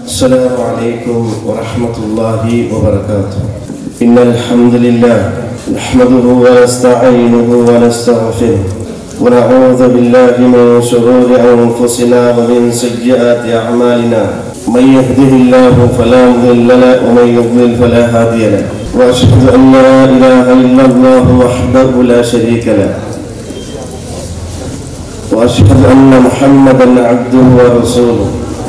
السلام عليكم ورحمة الله وبركاته إن الحمد لله نحمده ونستعينه ونستغفره ونعوذ بالله من شرور أنفسنا ومن سيئات أعمالنا من يهده الله فلا مضل له ومن يضلل فلا هادي له وأشهد أن لا إله إلا الله وحده لا شريك له وأشهد أن محمدا عبده ورسوله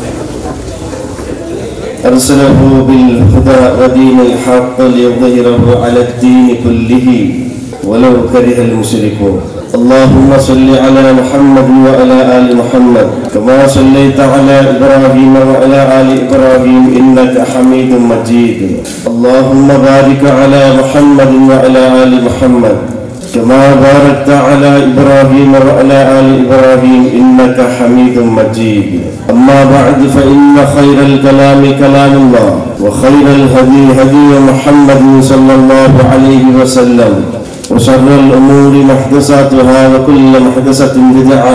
أرسله بالهدى ودين الحق ليظهره على الدين كله ولو كره المشركون اللهم صل على محمد وعلى آل محمد كما صليت على إبراهيم وعلى آل إبراهيم إنك حميد مجيد اللهم بارك على محمد وعلى آل محمد كما باركت على إبراهيم وعلى آل إبراهيم إنك حميد مجيد أما بعد فإن خير الكلام كلام الله وخير الهدي هدي محمد صلى الله عليه وسلم وشر الأمور محدثاتها وكل محدثة بدعة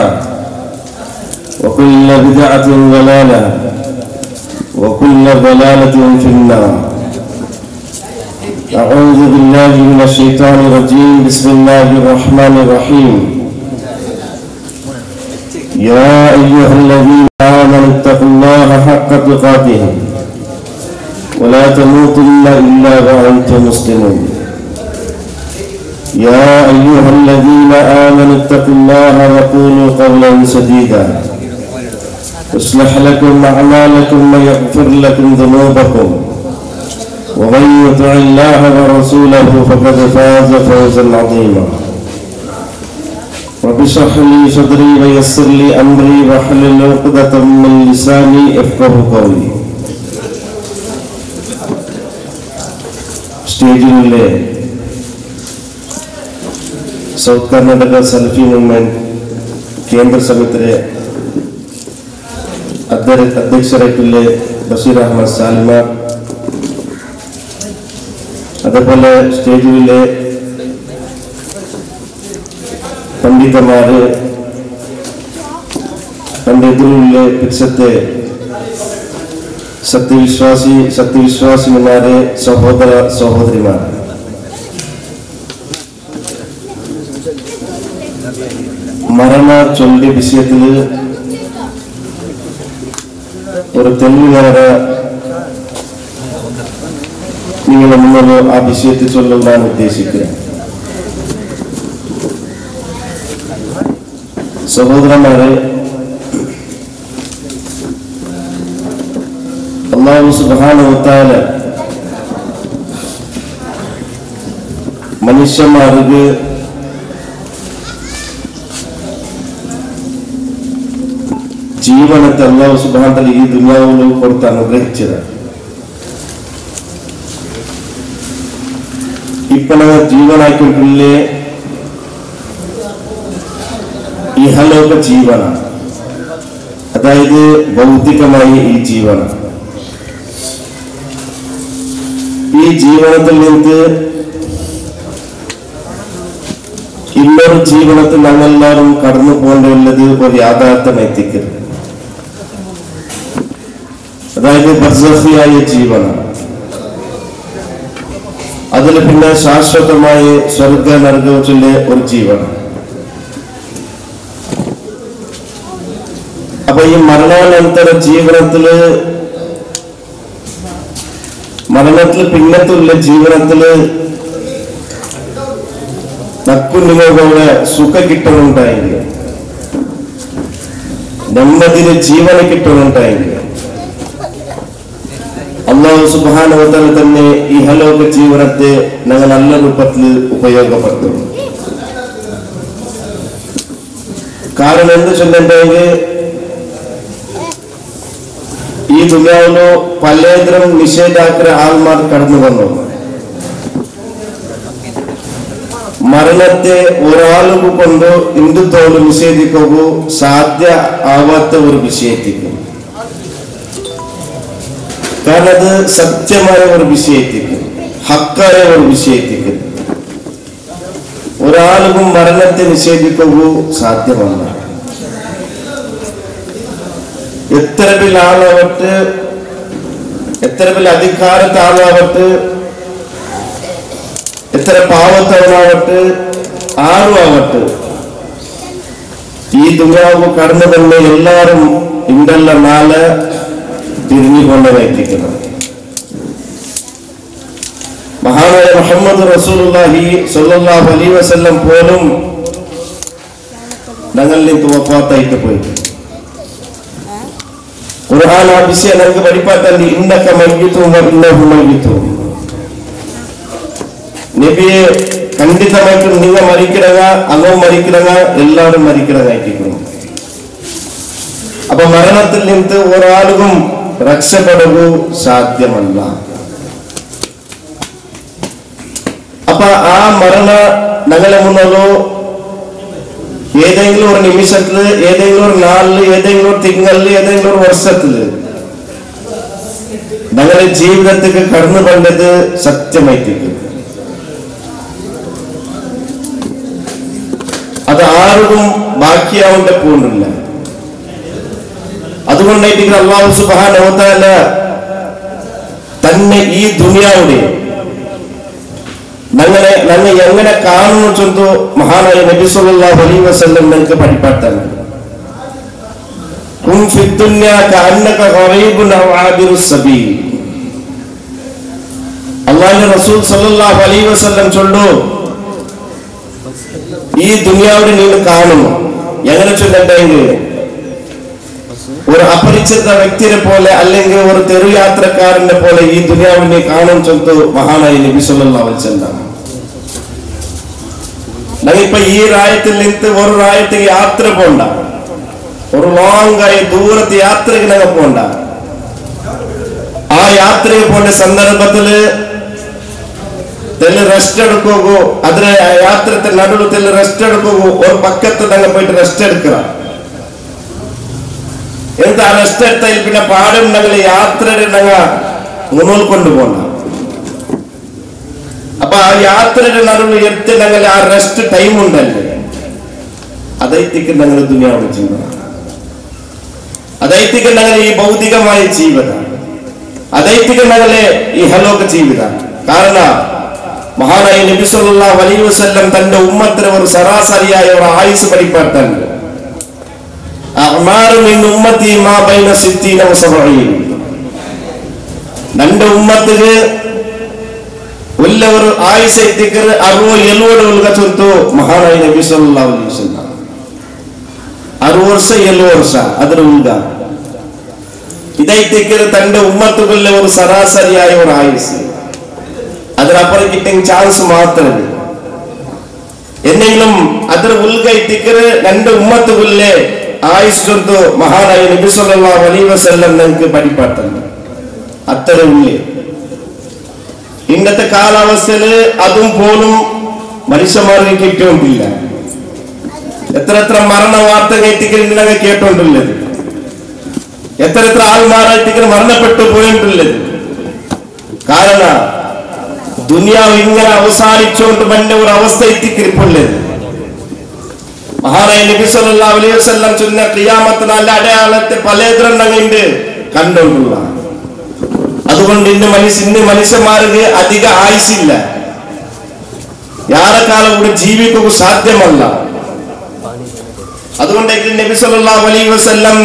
وكل بدعة ضلالة وكل ضلالة في النار أعوذ بالله من الشيطان الرجيم بسم الله الرحمن الرحيم يا أيها الذين آمنوا اتقوا الله حق تقاته ولا تموتن إلا وأنتم مسلمون يا أيها الذين آمنوا اتقوا الله وقولوا قولا سديدا يصلح لكم أعمالكم ويغفر لكم ذنوبكم ومن يطع الله ورسوله فقد فاز فوزا عظيما رب اشرح لي صدري ويسر لي امري واحلل عقدة من لساني يفقه قولي സ്റ്റേജിലെ South Karnataka Salafi movement കേന്ദ്ര സമിതിയുടെ അധ്യക്ഷരായിട്ടുള്ള ബഷീർ അഹമ്മദ് സാലിമാർ അതേപോലെ സ്റ്റേജിലെ പണ്ഡിതന്മാര് തന്റെ എതിരിലെ പിച്ചത്തെ സത്യവിശ്വാസി സത്യവിശ്വാസിമാരെ സഹോദര സഹോദരിമാർ മരണ ചൊല്ലി വിഷയത്തില് ഒരു തെളിവുകാര നിങ്ങളെ മുന്നിൽ ആ വിഷയത്തിൽ ചൊല്ലുവാൻ ഉദ്ദേശിക്കുക സഹോദരന്മാരെ അള്ളാഹു സുബാനുത്താല മനുഷ്യന്മാർക്ക് ജീവനത്തെ അള്ളാഹു സുബാന്തൽ ഈ ദുനിയാവിൽ കൊടുത്ത് അനുഗ്രഹിച്ചതാണ് ഇപ്പണ ജീവനാക്കിയിട്ടുള്ളേ ഇഹലോക ജീവന അതായത് ഭൗതികമായി ഈ ജീവന ഈ ജീവനത്തിൽ നിന്ന് ഇന്നൊരു ജീവനത്തിൽ നമ്മളെല്ലാവരും കടന്നു പോകേണ്ടത് ഒരു യാഥാർത്ഥ്യം എത്തിക്കരുത് അതായത് ബർസഹിയായ ജീവനാണ് അതിൽ പിന്നെ ശാശ്വതമായ സ്വർഗ നരകത്തിലെ ഒരു ജീവനം അപ്പൊ ഈ മരണാനന്തര ജീവനത്തില് മരണത്തിൽ പിന്നത്തുള്ള ജീവനത്തില് നക്കുന്നുകളുടെ സുഖ കിട്ടണുണ്ടായില്ല നെമ്മതിന് ജീവന കിട്ടണുണ്ടായില്ല അള്ളാഹു സുബാനവതല തന്നെ ഇഹലോക ജീവനത്തെ ഞങ്ങൾ നല്ല രൂപത്തിൽ ഉപയോഗപ്പെടുത്തും കാരണം എന്ത് ചൊല്ലുണ്ടെങ്കിൽ ഈ ദുനിയാവിലോ പലതരം നിഷേധാക്കര ആൾമാർ കടന്നു വന്നു മരണത്തെ ഒരാളും കൊണ്ട് ഹിന്ദുത്വം നിഷേധിക്കുകയോ സാധ്യ ആവാത്ത ഒരു വിഷയത്തിക്കും കാരണം അത് സത്യമായ ഒരു വിഷയത്തിക്ക് ഹക്കായ ഒരു വിഷയത്തിക്ക് ഒരാളും മരണത്തെ നിഷേധിക്കുകയോ സാധ്യമല്ല എത്ര വലിയ ആളാവട്ടെ എത്ര വലിയ അധികാരത്താവാവട്ട് എത്ര പാവത്തവനാവട്ട് ആരും ആവട്ടെ ഈ ദുനിയാവ് കടന്നു തന്നെ എല്ലാവരും ഇണ്ടല്ല നാളെ തിരിഞ്ഞുകൊണ്ടതായിരിക്കണം മഹാനായ മുഹമ്മദ് റസൂലുള്ളാഹി സ്വല്ലല്ലാഹു അലൈഹി വസല്ലം പോലും ഞങ്ങളിൽ നിന്ന് വഫാത്തായിട്ട് പോയി ഖുർആൻ ആ വിഷയം നമുക്ക് പഠിപ്പാത്തಲ್ಲಿ ഇന്നക മയ്യിത്തും വ ഇന്നഹു മയ്യിത്തും നബിയെ ಖಂಡಿತವಾಗ್ಲೂ ನೀವು ಮರಿಕಿಡಗ അങ്ങോ മരിക്കിടക എല്ലാവരും മരിക്കിടകായിരിക്കും അപ്പൊ മരണത്തിൽ നിന്ന് ഒരാളും രക്ഷപ്പെടുക സാധ്യമല്ല അപ്പൊ ആ മരണ ഞങ്ങളെ മുന്നല്ലോ ഏതെങ്കിലും ഒരു നിമിഷത്തില് ഏതെങ്കിലും ഒരു നാളില് ഏതെങ്കിലും ഒരു തിങ്കളില് ഏതെങ്കിലും ഒരു വർഷത്തില് ഞങ്ങളുടെ ജീവിതത്തിക്ക് കടന്നു കണ്ടത് സത്യമായിട്ടിരിക്കും അത് ആർക്കും ബാക്കിയാവേണ്ട പോകുന്നില്ല അതുകൊണ്ടായിട്ട് അള്ളാഹു സുബാനോത്താല തന്നെ ഈ ദുനിയാവിടെ ഞങ്ങളെ ഞങ്ങൾ എങ്ങനെ കാണുന്നു ചൊന്തു മഹാനായ നബി സല്ലല്ലാഹു അലൈഹി വസല്ലം നിങ്ങൾക്ക് പഠിപ്പാട്ടാണ് കുൻ ഫി ദുനിയ കഅന്നക ഗറീബുൻ ഔ ആബിറു സബീൽ അല്ലാഹുവിന്റെ റസൂൽ സല്ലല്ലാഹു അലൈഹി വസല്ലം ചൊല്ലു ഈ ദുനിയാവിടെ നിങ്ങൾ കാണുന്നു എങ്ങനെ ചൊല്ലണ്ടെങ്കിൽ ഒരു അപരിചിത വ്യക്തിയെ പോലെ അല്ലെങ്കിൽ ഒരു തെരുയാത്രക്കാരനെ പോലെ ഈ ദുനിയാവിനെ കാണും ചൊല്ല് മഹാനായ നബി സല്ലല്ലാഹു അലൈഹി വസല്ലം ഞങ്ങളിപ്പോ ഈ രായത്തിൽ നിന്ന് ഒരു രായത്തേക്ക് യാത്ര പോണ്ട ഒരു ലോങ് ആയി ദൂരത്തെ യാത്രയ്ക്ക് ഞങ്ങൾ പോണ്ട ആ യാത്രയെ പോണ്ട സന്ദർഭത്തില് തെല്ല് റെസ്റ്റ് എടുക്കുകയോ അതിന് യാത്രത്തെ നടുവ് തെല്ല് റെസ്റ്റ് എടുക്കുകയോ ഒരു പക്കത്ത് ഞങ്ങൾ പോയിട്ട് റെസ്റ്റ് എടുക്കുക എന്നിട്ട് ആ റെസ്റ്റ് എടുത്തതിൽ പിന്നെ പാടും ഞങ്ങൾ യാത്രയുടെ ഞങ്ങൾ മുന്നോട്ട് കൊണ്ടുപോകണം അപ്പൊ ആ യാത്രയുടെ നടുവിൽ എത്തി ഞങ്ങൾ ആ റെസ്റ്റ് ടൈം ഉണ്ടല്ലേ അതൈത്തിക്ക് ഞങ്ങൾ ദുനിയാവ് ജീവിതം അതൈത്തിക്ക് ഞങ്ങൾ ഈ ഭൗതികമായ ജീവിതം അതൈത്തിക്ക് ഞങ്ങളെ ഈ ഹലോക ജീവിതം കാരണം മഹാനായ നബി സല്ലല്ലാഹു അലൈഹി വസല്ലം തന്റെ ഉമ്മത്തിന് ഒരു സരാസരിയായ ഒരു ആയുസ് പഠിപ്പാട്ടുണ്ട് അഅ്മാറു മിൻ ഉമ്മത്തി മാ ബൈന സിത്തീന വ സബഈൻ ನನ್ನ ಉಮ್ಮತ್ತಿಗೆ ಒಳ್ಳೆಯವರು ಆಯುಷ ಎತ್ತಿಕ್ಕರೆ ಅರುವಳು ಎಲ್ವಡು ಉಲ್ಗ ಚೊಂತು ಮಹಾರಾಯ ನಬಿ ಸಲ್ಲಲ್ಲಾಹು ಅಲೈಹಿ ವಸಲ್ಲಂ ಅರು ವರ್ಷ ಎಲ್ಲು ವರ್ಷ ಅದರ ಉಲ್ಗ ഇതൈത്തേക്ക് തന്റെ ഉമ്മത്തുകളിലെ ഒരു സരാസരിയായ ഒരു ആയുസ് അതിനപ്പുറം കിട്ടിയ ചാൻസ് മാത്രമേ എന്തെങ്കിലും അതിൽ ഉൾഗൈത്തിക്കറ് രണ്ട് ഉമ്മത്തുകളിലെ ആയുസ് ചൊന്തു മഹാനായ നബി സല്ലല്ലാഹു അലൈഹി വസല്ലം നിങ്ങൾക്ക് പഠിപ്പാട്ടുണ്ട് അത്ര ഉള്ളി ഇന്നത്തെ കാലാവസ്ഥയില് അതും പോലും മനുഷ്യന്മാർക്ക് കിട്ടുകൊണ്ടില്ല എത്ര എത്ര മരണ വാർത്ത കയറ്റിക്കൽ കേട്ടോണ്ടുള്ളത് എത്ര എത്ര ആൾമാരായിട്ട് മരണപ്പെട്ടു പോയിട്ടുള്ളത് കാരണം ദുനിയാവ് ഇങ്ങനെ അവസാനിച്ചുകൊണ്ട് തന്നെ ഒരു അവസ്ഥ എത്തിക്കിരിപ്പുള്ളത് മഹാനായ നബി സല്ലല്ലാഹു അലൈഹി വസല്ലം ചൊന്ന ഖിയാമത്ത് നല്ല അടയാളത്തെ പലതരങ്ങളുണ്ട് കണ്ടുകൊണ്ടുള്ള അതുകൊണ്ട് ഇന്ന് മനുഷ്യ ഇന്ന് മനുഷ്യന്മാർക്ക് അധിക ആയുസില്ല യാറെ കാലം കൂടെ ജീവിക്കുക സാധ്യമല്ല അതുകൊണ്ട് നബി സല്ലല്ലാഹു അലൈഹി വസല്ലം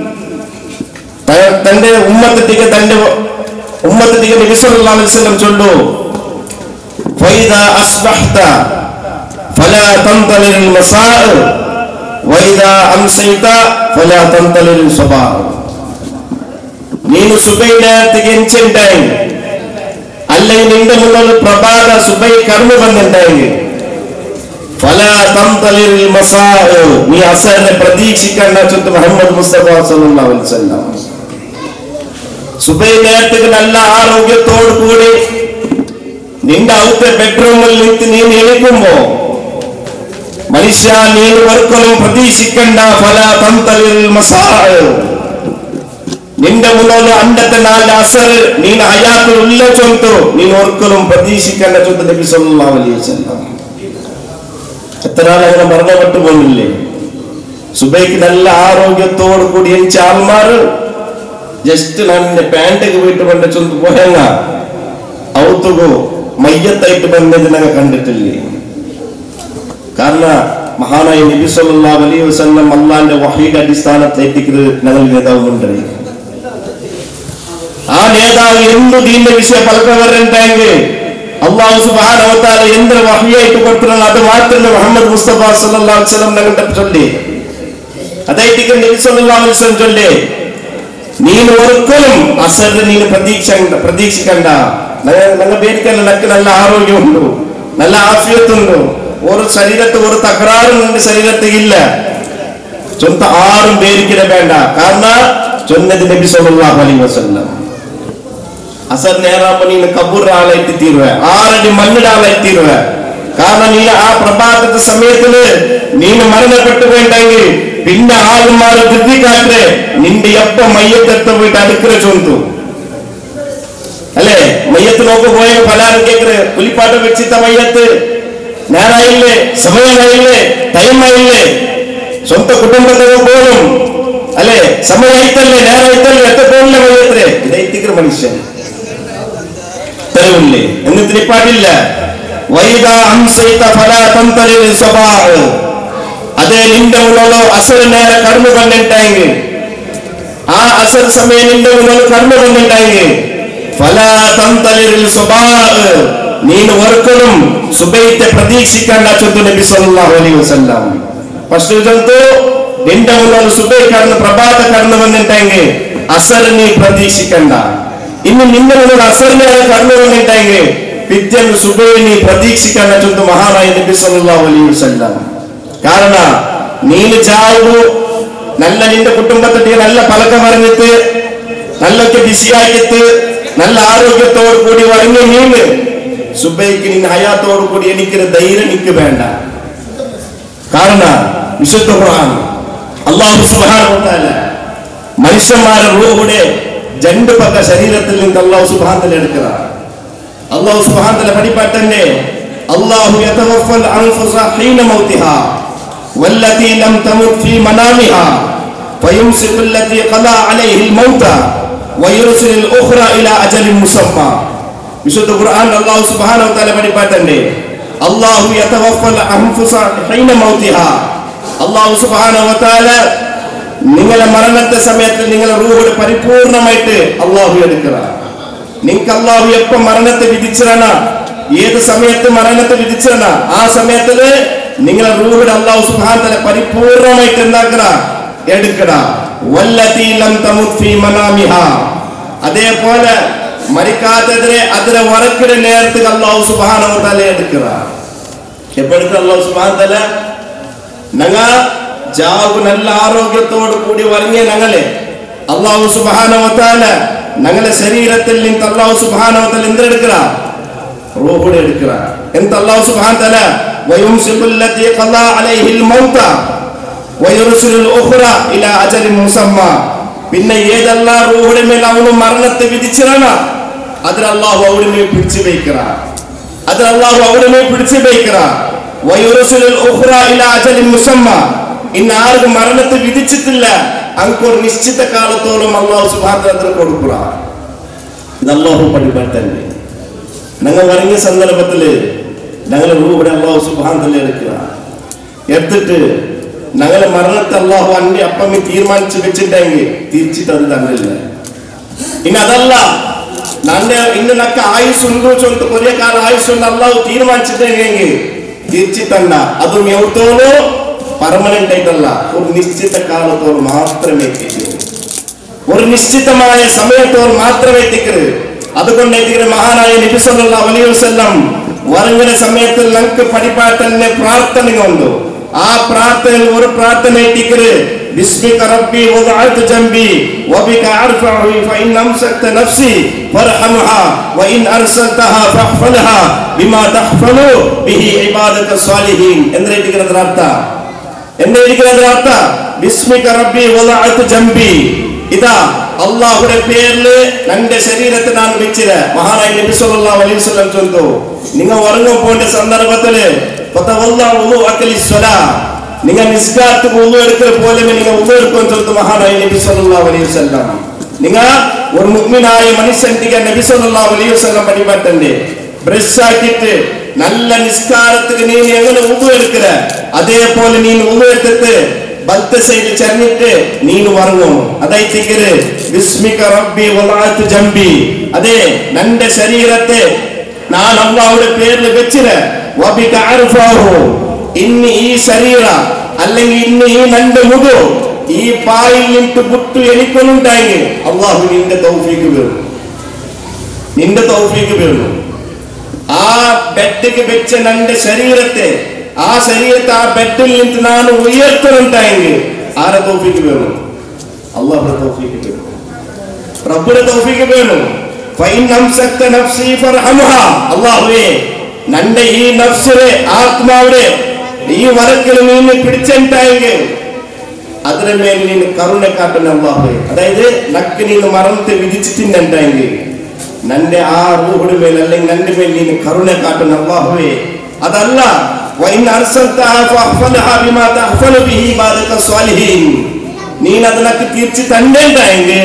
ത- തന്റെ ഉമ്മത്തിക്ക് തന്റെ ഉമ്മത്തിക്ക് നബി സല്ലല്ലാഹു അലൈഹി വസല്ലം ചൊല്ലു فإذا أصبحت فلا تنتظر المساء وإذا أمسيت فلا تنتظر الصباح ನೀನು ಸುಬೈ നേരത്തേക്ക് എഞ്ചിണ്ടായി അല്ലെങ്കിൽ നിന്റെ മുന്നിൽ പ്രഭാത സുബൈ കടന്നു വന്നിട്ടുണ്ടായി ഫല തംതലിൽ മസാ നീ അസറിനെ പ്രതീക്ഷിക്കേണ്ട ചുറ്റും മുഹമ്മദ് മുസ്തഫ സല്ലല്ലാഹു അലൈഹി വസല്ലം സുബൈ നേരത്തേക്ക് നല്ല ആരോഗ്യത്തോടു കൂടി നിന്റെ ഔത്തെ ബെഡ്റൂമിൽ നിന്ന് നീ എഴുക്കുമ്പോ മനുഷ്യ നീ ഒരിക്കലും പ്രതീക്ഷിക്കണ്ട ഫല തംതലിൽ മസാ നിന്റെ മുന്നോട്ട് അണ്ടത്തെ നാല് അസർ നീ അയാൾക്ക് ഉള്ള ചൊന്തു നീ ഒരിക്കലും പ്രതീക്ഷിക്കേണ്ട ചൊന്ത് നബി സല്ലല്ലാഹു അലൈഹി വസല്ലം എത്ര ആൾ അങ്ങനെ മരണപ്പെട്ടു പോകുന്നില്ലേ സുബൈക്ക് നല്ല ആരോഗ്യത്തോടു കൂടി എനിച്ച ആൾമാർ ಜಸ್ಟ್ ನನ್ನ ಪ್ಯಾಂಟಿಗೆ ಬಿಟ್ಟು ಬಂದ ಚೊಂದು ಪೋಯಂಗ ಅವತ್ತಿಗೂ ಮಯ್ಯತ್ತೈಟ್ ಬಂದದ್ದು ನಂಗೆ ಕಂಡಿಟ್ಟಿಲ್ಲಿ കാരണ മഹാനായ നബി സല്ലല്ലാഹു അലൈഹി വസല്ലം അള്ളാന്റെ വഹീയുടെ അടിസ്ഥാനത്തിൽ എത്തിക്കുന്നത് ഞങ്ങൾ നേതാവ് മുണ്ടറി ആ നേതാവ് എന്ത് ദീന്റെ വിഷയ പലക്കവരുണ്ടെങ്കിൽ അള്ളാഹു സുബ്ഹാനഹു വ തആല എന്ത് വഹിയായിട്ട് കൊടുക്കണം അത് മാത്രമേ മുഹമ്മദ് മുസ്തഫ സല്ലല്ലാഹു അലൈഹി വസല്ലം ഞങ്ങളുടെ ചൊല്ലി അതായിട്ട് നബി സല്ലല്ലാഹു അലൈഹി വസല്ലം ചൊല്ലി ನೀನು ಒರ್ಕലും ಅಸರ್ ನೀನು ಪ್ರತೀಕ್ಷ ಪ್ರತೀಕ್ಷಿಕಂಡ ನನ್ನ ಬೇಡಿಕೆಲ್ಲ ನಕ್ಕೆ നല്ല ആരോഗ്യം ഉണ്ടു നല്ല ആഫിയത്തുണ്ട് ഒരു ശരീരത്ത് ഒരു തകരാറും നിന്റെ ശരീരത്തിൽ ഇല്ല ചൊന്ത ആരും പേരിക്കിട വേണ്ട കാരണം ചൊന്നത് നബി സല്ലല്ലാഹു അലൈഹി വസല്ലം അസർ നേരാകുമ്പോ നീನು ಕಬ್ಬುರ ಆಳಾಯ್ತು ತೀರುವೆ ಆರಡಿ ಮಣ್ಣಿಡ ಆಳಾಯ್ತು ತೀರುವೆ കാരണം നീ ആ പ്രഭാതത്തെ സമയത്തില് നീನು മരണപ്പെട്ടു വേണ്ടെങ്കിൽ പിന്നെ ആളുമാരെ ധൃതിക്കാട്ടെ നിന്റെ എപ്പ മയ്യത്തെത്ത പോയിട്ട് അടുക്കര ചൊന്തു അല്ലേ മയ്യത്ത് നോക്ക് പോയ പലാരും കേക്കറ് പുലിപ്പാട്ട് വെച്ചിത്ത മയ്യത്ത് നേരായില്ലേ സമയമായില്ലേ ടൈമായില്ലേ സ്വന്തം കുടുംബത്തെ പോലും അല്ലേ സമയമായിട്ടല്ലേ നേരായിട്ടല്ലേ എത്ര പോലില്ല മയ്യത്തിലെ ഇതായിത്തിക്കർ മനുഷ്യൻ തെളിവില്ലേ എന്നിട്ട് പാട്ടില്ല വൈദ അംസൈത ഫല തന്തലിൽ സ്വഭാ ಅದೇ ನಿಂದೆ ಉಳ್ಳೋ ಹಸಿರು ನೇರ ಕಡಿಮೆ ಬಂದಿಟ್ಟಾಂಗೆ ಆ ಹಸಿರು ಸಮಯ ನಿಂದೆ ಉಳ್ಳಲು ಕಡಿಮೆ ಬಂದಿಟ್ಟಾಂಗೆ ಫಲ ತಂತಲಿರಲಿ ಸ್ವಭಾ ನೀನು ವರ್ಕലും സുബൈത്തെ പ്രതീക്ഷിക്കേണ്ട ചൊന്തു നബി സല്ലല്ലാഹു അലൈഹി വസല്ലം ഫസ്റ്റ് ചൊന്തു നിന്റെ മുന്നിൽ സുബൈ കടന്ന് പ്രഭാത കടന്നു വന്നിട്ടെങ്കിൽ അസർ നീ പ്രതീക്ഷിക്കണ്ട ഇനി നിന്റെ മുന്നിൽ അസറിനെ കടന്നു വന്നിട്ടെങ്കിൽ പിറ്റേന്ന് സുബൈ നീ പ്രതീക്ഷിക്കേണ്ട ചൊന്തു മഹാനായ നബി സല്ലല്ലാഹു അലൈഹി വസല്ലം കാരണ നീന് ചാവ് നല്ല നിന്റെ കുടുംബത്തിന്റെ നല്ല പലക്കം പറഞ്ഞിട്ട് നല്ലൊക്കെ ബിസിയാക്കിയിട്ട് നല്ല ആരോഗ്യത്തോടു കൂടി വരങ്ങി നീന് സുബൈക്ക് നിന്റെ ഹയാത്തോടു കൂടി എനിക്കൊരു ധൈര്യം എനിക്ക് വേണ്ട കാരണ വിശുദ്ധ ഖുർആൻ അള്ളാഹു സുബ്ഹാനഹു വ തആല മനുഷ്യന്മാരുടെ റൂഹുടെ രണ്ട് പക്ക ശരീരത്തിൽ നിന്ന് അള്ളാഹു സുബ്ഹാനഹു എടുക്കുക അള്ളാഹു സുബ്ഹാനഹു പഠിപ്പാട്ടന്നെ അള്ളാഹു യതവഫൽ അൻഫുസ ഹീന മൗതിഹാ والتي لم تمت في منامها فيمسك التي قضى عليه الموت ويرسل الأخرى إلى أجل مسمى വിശുദ്ധ ഖുർആൻ അല്ലാഹു സുബ്ഹാനഹു വതആല പഠിപ്പാട്ടന്നെ അല്ലാഹു യതവഫൽ അൻഫുസ ഹീന മൗതിഹ അല്ലാഹു സുബ്ഹാനഹു വതആല നിങ്ങളെ മരണത്തെ സമയത്ത് നിങ്ങളെ റൂഹ് പരിപൂർണമായിട്ട് അല്ലാഹു എടുക്കുക നിങ്ങൾക്ക് അല്ലാഹു എപ്പോ മരണത്തെ വിധിച്ചിരണ ഏത് സമയത്ത് മരണത്തെ വിധിച്ചിരണ ആ സമയത്തില് നിങ്ങളെ റൂഹിൽ അള്ളാഹു സുബ്ഹാന തആല പരിപൂർണമായിട്ട് എന്താക്കണ എടുക്കട വല്ലതീ ലം തമുത് ഫീ മനാമിഹ അതേപോലെ മരിക്കാത്തതിനെ അതിനെ വറക്കിട നേരത്ത് അള്ളാഹു സുബ്ഹാനഹു വ തആല എടുക്കുക എപ്പോ എടുക്കുക അള്ളാഹു സുബ്ഹാന തആല ഞങ്ങ ജാവ് നല്ല ആരോഗ്യത്തോട് കൂടി വരങ്ങിയ ഞങ്ങളെ അള്ളാഹു സുബ്ഹാനഹു വ തആല ഞങ്ങളുടെ ശരീരത്തിൽ നിന്ന് അള്ളാഹു സുബ്ഹാനഹു വ തആല എന്തെടുക്കുക റൂഹുടെ എടുക്കുക എന്ത് അള്ളാഹു സുബ്ഹാനഹു വ തആല ويمسك التي قضى عليه الموت ويرسل الأخرى إلى أجل مسمى പിന്നെ ഏതെല്ലാം റൂഹിന്റെ മേൽ അവന് മരണത്തെ വിധിച്ചിരണ അതിൽ അള്ളാഹു അവിടെ മേൽ പിടിച്ചു വയ്ക്കറ അതിൽ അള്ളാഹു അവിടെ മേൽ പിടിച്ചു വയ്ക്കറ വയുറസുൽ ഉഖ്റ ഇല അജലിൻ മുസമ്മ ഇന്ന് ആർക്കും മരണത്തെ വിധിച്ചിട്ടില്ല അങ്കൊരു നിശ്ചിത കാലത്തോളം അള്ളാഹു സുബാന്തരത്തിൽ കൊടുക്കുക ഇത് അള്ളാഹു പഠിപ്പാൻ തന്നെ ഞങ്ങൾ പറഞ്ഞ സന്ദർഭത്തില് ഞങ്ങളെ റൂവിടെ അള്ളാഹു സുബാന്തല്ല എടുക്കുക എടുത്തിട്ട് ഞങ്ങളെ മരണത്തെ അള്ളാഹു അന്റെ അപ്പം തീരുമാനിച്ചു വെച്ചിട്ടെങ്കിൽ തിരിച്ചിട്ട് അത് തന്നില്ല ഇനി അതല്ല നന്റെ ഇന്ന് നക്ക ആയുസ് ഉണ്ടോ ചൊല്ല് കുറേ കാലം ആയുസ് ഉണ്ട് അള്ളാഹു തീരുമാനിച്ചിട്ടെങ്കിൽ തിരിച്ചിട്ടല്ല അതും എവിടത്തോളോ പെർമനന്റ് ആയിട്ടല്ല ഒരു നിശ്ചിത കാലത്തോളം മാത്രമേ എത്തിക്കൂ ഒരു നിശ്ചിതമായ സമയത്തോട് മാത്രമേ എത്തിക്കരുത് അതുകൊണ്ട് എത്തിക്കരുത് മഹാനായ നബി സല്ലല്ലാഹു അലൈഹി വസല്ലം വറങ്ങിന സമയത്തിൽ നമുക്ക് പഠിപ്പാട്ടന്നെ പ്രാർത്ഥന കൊണ്ടു ആ പ്രാർത്ഥനയിൽ ഒരു പ്രാർത്ഥന എത്തിക്കരുത് باسمك ربي وضعت جنبي وبك أرفعه فإن أمسكت نفسي فارحمها وإن أرسلتها فاحفظها بما تحفظ به عبادك الصالحين എന്ന് ഇരിക്കുന്നത് അർത്ഥം എന്ന് ഇരിക്കുന്നത് അർത്ഥം ബിസ്മിക റബ്ബി വദഅതു ജംബി ഇതാ അള്ളാഹുടെ പേരില് എന്റെ ശരീരത്തെ ഞാൻ വെച്ചിര മഹാനായ നബി സല്ലല്ലാഹു അലൈഹി വസല്ലം ചൊല്ലുന്നു നിങ്ങൾ ഉറങ്ങും പോണ്ട സന്ദർഭത്തില് ഫതവല്ലഉ വുളുഅക്കലി സ്വലാ നിങ്ങൾ നിസ്കാരത്ത് വുളു എടുക്കൽ പോലെ നിങ്ങൾ വുളു എടുക്കും ചൊല്ലുന്നു മഹാനായ നബി സല്ലല്ലാഹു അലൈഹി വസല്ലം നിങ്ങൾ ഒരു മുഗ്മിനായ മനുഷ്യന്റെ നബി സല്ലല്ലാഹു അലൈഹി വസല്ലം പടിപಟ್ಟന്റെ ബ്രഷ് ആക്കിയിട്ട് നല്ല നിസ്കാരത്തിന് നീ എങ്ങനെ ഉതു എടുക്കല അതേപോലെ നീ ഉതു എടുത്തിട്ട് ബൽത്ത സൈഡ് ചെന്നിട്ട് നീನು വറങ്ങും അതായിട്ടിക്കര് വിസ്മിക റബ്ബി വലാത്ത് ജംബി അതെ നന്റെ ശരീരത്തെ ഞാൻ അള്ളാഹുടെ പേരിൽ വെച്ചിന് വബിക അർഫാഹു ഇന്ന് ഈ ശരീര അല്ലെങ്കിൽ ഇന്ന് ഈ നന്റെ മുഖു ഈ പായിൽ നിന്നിട്ട് പുട്ടു എനിക്കൊന്നുണ്ടായെങ്കിൽ അള്ളാഹു നിന്റെ തൗഫീക്ക് വീണു നിന്റെ തൗഫീക്ക് വീണു ആ ബെഡിക്ക് വെച്ച നന്റെ ശരീരത്തെ ആ ശരീരത്തെ ആ ബെഡിൽ നിന്ന് ഞാൻ ഉയർത്തുന്നുണ്ടായെങ്കിൽ ആരെ തൗഫീക്ക് വീണു അള്ളാഹുടെ തൗഫീക്ക് വീണു റബ്ബുടെ തൗഫീക്ക് വീണു ഫൈൻ അംസക്ത നഫ്സി ഫർഹംഹ അല്ലാഹുവേ നന്റെ ഈ നഫ്സിലെ ആത്മാവിടെ ഈ വരക്കിൽ നീന്ന് പിടിച്ചിട്ടായെങ്കിൽ അതിന്റെ മേൽ നീನು കരുണ കാട്ടുന്ന അള്ളാഹുവേ അതായത് നക്ക് നീನು മരണത്തെ വിധിച്ചിട്ടുണ്ടെങ്കിൽ നന്റെ ആ റൂഹുടെ മേൽ അല്ലെങ്കിൽ നന്റെ മേൽ നീನು കരുണ കാട്ടുന്ന അള്ളാഹുവേ അതല്ല വൈൻ അർസൽതഹ ഫഅഹ്ഫൽഹ ബിമാ തഹ്ഫലു ബിഹി ഇബാദക സ്വാലിഹീൻ നീൻ അതിനക്ക് തീർച്ച തണ്ടേണ്ടായെങ്കിൽ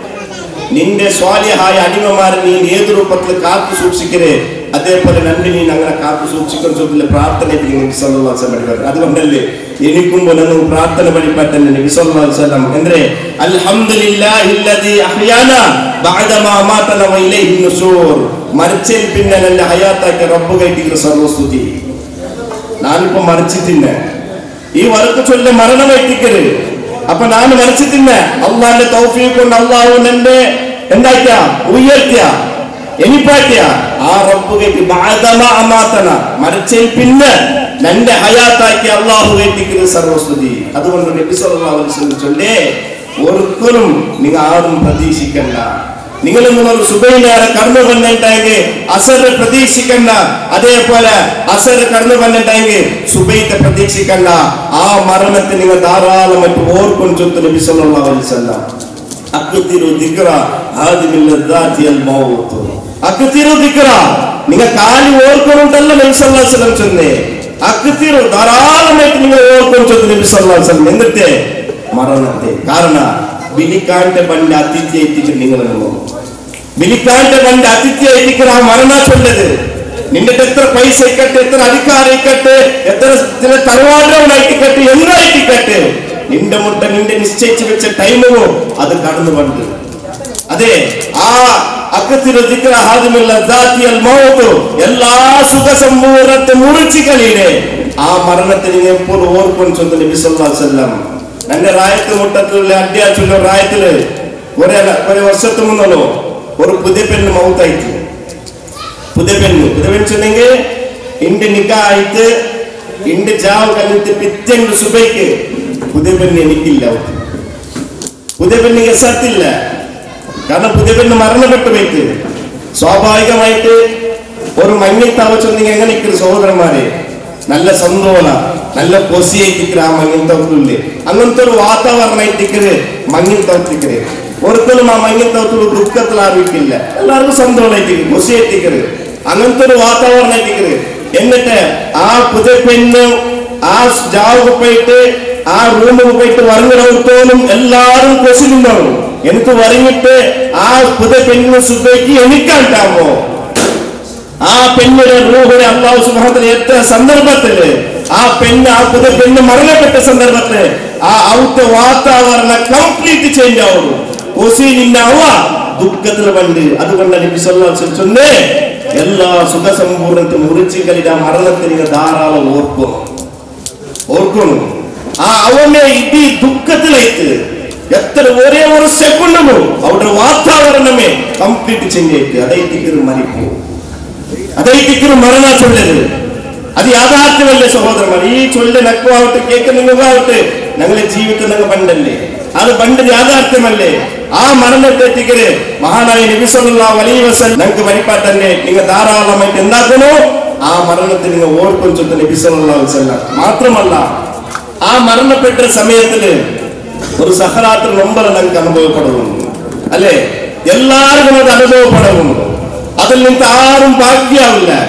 നിന്റെ സ്വാലിഹായ അടിമമാരെ നീ ഏത് രൂപത്തിൽ കാത്തു സൂക്ഷിക്കരുത് അതേപോലെ നന്ദി നീ അങ്ങനെ കാത്തു സൂക്ഷിക്കുന്ന ചോദ്യത്തിലെ പ്രാർത്ഥന നബി സല്ലല്ലാഹു അലൈഹി വസല്ലം അതുകൊണ്ടല്ലേ എനിക്കും പോലും പ്രാർത്ഥന പഠിപ്പറ്റന്നെ നബി സല്ലല്ലാഹു അലൈഹി വസല്ലം എന്തേ അൽഹംദുലില്ലാഹില്ലദി അഹ്യാന ബഅദമാ മാതന വ ഇലൈഹി നുശൂർ മരിച്ചതിൽ പിന്നെ നല്ല ഹയാത്താക്കി റബ്ബ് കൈട്ടിക്കുന്ന സർവസ്തുതി ഞാനിപ്പോ മരിച്ചിട്ടില്ല ഈ വർക്ക് ചൊല്ല മരണം എത്തിക്കരുത് അപ്പൊ ഞാൻ മരിച്ചിട്ടില്ല അള്ളാന്റെ തൗഫീഖ് കൊണ്ട് അള്ളാഹു എന്നെ എന്താക്കിയ ഉയർത്തിയ എനിപ്പാറ്റിയ ആ റബ്ബ് കയറ്റി ബാധമ അമാത്തന മരിച്ചതിൽ പിന്നെ നന്റെ ഹയാത്താക്കി അള്ളാഹു കയറ്റിക്കുന്ന സർവസ്തുതി അതുകൊണ്ട് നബി സല്ലല്ലാഹു അലൈഹി വസല്ലം ചൊല്ലേ ഒരിക്കലും നിങ്ങൾ ആരും പ്രതീക്ഷിക്കണ്ട നിങ്ങൾ ഒരു സുബൈനേറെ കടന്നു വന്നിട്ടെങ്കിൽ അസർ പ്രതീക്ഷിക്കണ്ട അതേപോലെ അസർ കടന്നു വന്നിട്ടെങ്കിൽ സുബൈത്തെ പ്രതീക്ഷിക്കണ്ട ആ മരണത്തെ നിങ്ങൾ ധാരാളമായിട്ട് ഓർക്കും ചൊത്ത് നബി സല്ലല്ലാഹു അലൈഹി വസല്ലം അക്തിരു ദിക്റ ഹാദിമിൽ ലദ്ദാതി അൽ മൗത്ത് അക്തിരു ദിക്റ നിങ്ങൾ കാലി ഓർക്കുന്നുണ്ടല്ല നബി സല്ലല്ലാഹു അലൈഹി വസല്ലം ചൊന്നേ അക്തിരു ധാരാളമായിട്ട് നിങ്ങൾ ഓർക്കും ചൊത്ത് നബി സല്ലല്ലാഹു അലൈഹി വസല്ലം എന്നിട്ട് മരണത്തെ കാരണം ബിലിക്കാന്റെ പണ്ട് അതിഥ്യ എത്തിച്ച് നിങ്ങൾ ബിലിക്കാന്റെ പണ്ട് അതിഥ്യ എത്തിക്കുന്ന ആ മരണ ചൊല്ലത് നിന്റെ എത്ര പൈസ ഇക്കട്ടെ എത്ര അധികാരം ഇക്കട്ടെ എത്ര ചില തറവാടുകളായിട്ടിക്കട്ടെ എന്തായിട്ടിക്കട്ടെ നിന്റെ മുട്ട നിന്റെ നിശ്ചയിച്ചു വെച്ച ടൈമോ അത് കടന്നു പണ്ട് അതെ ആ അക്കത്തിരു ദിക്ര ഹാദിമില്ല ദാത്തിയൽ മൗത്ത് എല്ലാ സുഖ സമ്പൂർണ്ണത്തെ മുറിച്ചു കളിയുടെ ആ മരണത്തെ നിങ്ങൾ എപ്പോൾ ഓർക്കും ചൊന്ന് നബി സല്ലല്ലാഹു അലൈഹി വസല്ലം എന്റെ റായത്ത് മുട്ടത്തിലുള്ള അഡ്യാച്ചുള്ള റായത്തില് ഒരേ ഒരു വർഷത്തു മുന്നല്ലോ ഒരു പുതിയ പെണ്ണ് മൗത്തായിട്ട് പുതിയ പെണ്ണ് പുതിയ പെണ്ണ് ചെന്നെങ്കിൽ ഇന്റെ നിക്കായിട്ട് ഇന്റെ ജാവ് കഴിഞ്ഞിട്ട് പിറ്റേന്ന് സുബൈക്ക് പുതിയ പെണ്ണ് എനിക്കില്ല പുതിയ പെണ്ണിಗೆ സത്തില്ല കാരണം പുതിയ പെണ്ണ് മരണപ്പെട്ടു പോയിട്ട് സ്വാഭാവികമായിട്ട് ഒരു മഞ്ഞത്താവ ചൊന്നെങ്കിൽ എങ്ങനെ ഇരിക്കും സഹോദരന്മാരെ നല്ല സന്തോഷ നല്ല പൊസിയായിട്ടിരിക്കുന്ന ആ മഞ്ഞിൻ തവത്തില്ലേ അങ്ങനത്തെ ഒരു വാതാവരണം ഇട്ടിക്കര് മഞ്ഞിൻ തവത്തിക്കര് ഒരിക്കലും ആ മഞ്ഞിൻ തവത്തിൽ ദുഃഖത്തിൽ ആർവിക്കില്ല എല്ലാവർക്കും സന്തോഷമായിട്ടിരിക്കും പൊസിയായിട്ടിക്കര് അങ്ങനത്തെ ഒരു വാതാവരണം ഇട്ടിക്കര് എന്നിട്ട് ആ പുതിയ പെണ്ണ് ആ ജാവുക്ക് പോയിട്ട് ആ റൂമിൽ പോയിട്ട് വറങ്ങിടത്തോളം എല്ലാരും കൊസിലുണ്ടാവും എനിക്ക് വറങ്ങിട്ട് ആ പുതിയ പെണ്ണിന് സുഖയ്ക്ക് എനിക്കാണ്ടാമോ ആ പെണ്ണിന്റെ റൂഹിനെ അള്ളാഹു സുബാനത്തിൽ എത്ത സന്ദർഭത്തില് ആ പെണ്ണ് ആ പുതിയ പെണ്ണ് മരണപ്പെട്ട സന്ദർഭത്തില് ആ ഔട്ട് വാതാവരണം കംപ്ലീറ്റ് ചേഞ്ച് ആവുന്നു ഒസീനിന്നാവുക ദുഃഖത്തിൽ പണ്ട് അതുകൊണ്ട് നബി സല്ലല്ലാഹു അലൈഹി വസല്ലം ചൊന്നേ എല്ലാ സുഖ സമ്പൂർണ്ണത്തെ മുറിച്ചു കളിയുടെ ആ മരണത്തെ നിങ്ങൾ ധാരാളം ഓർക്കും ഓർക്കണം ആ അവനെ ഇടി ദുഃഖത്തിലേക്ക് എത്ര ഒരേ ഒരു സെക്കൻഡും അവിടെ വാതാവരണമേ കംപ്ലീറ്റ് ചെഞ്ചായിട്ട് അതൈത്തിക്കൊരു മരിപ്പോ അതൈത്തിക്കൊരു മരണ ചൊല്ലത് അത് യാഥാർത്ഥ്യമല്ലേ സഹോദരന്മാർ ഈ ചൊല്ല് നക്കുവാവട്ടെ കേൾക്കുന്നുണ്ടാവട്ടെ ഞങ്ങളെ ജീവിതത്തിൽ ഞങ്ങൾ പണ്ടല്ലേ അത് പണ്ട് യാഥാർത്ഥ്യമല്ലേ ആ മരണത്തെത്തിക്കര് മഹാനായ നബിസല്ലാ വലിയ വസൽ ഞങ്ങൾക്ക് വഴിപാട്ടന്നെ നിങ്ങൾ ധാരാളമായിട്ട് എന്താക്കണോ ആ മരണത്തിൽ നിങ്ങൾ ഓർക്കും ചൊല്ല് നബിസല്ലാ വസല്ല മാത്രമല്ല ആ മരണപ്പെട്ട സമയത്തില് ഒരു സഹറാത്ര നൊമ്പർ ഞങ്ങൾക്ക് അനുഭവപ്പെടുന്നു അല്ലെ എല്ലാവർക്കും അത് അനുഭവപ്പെടുന്നു അതിൽ നിന്ന് ആരും ബാക്കിയാവില്ല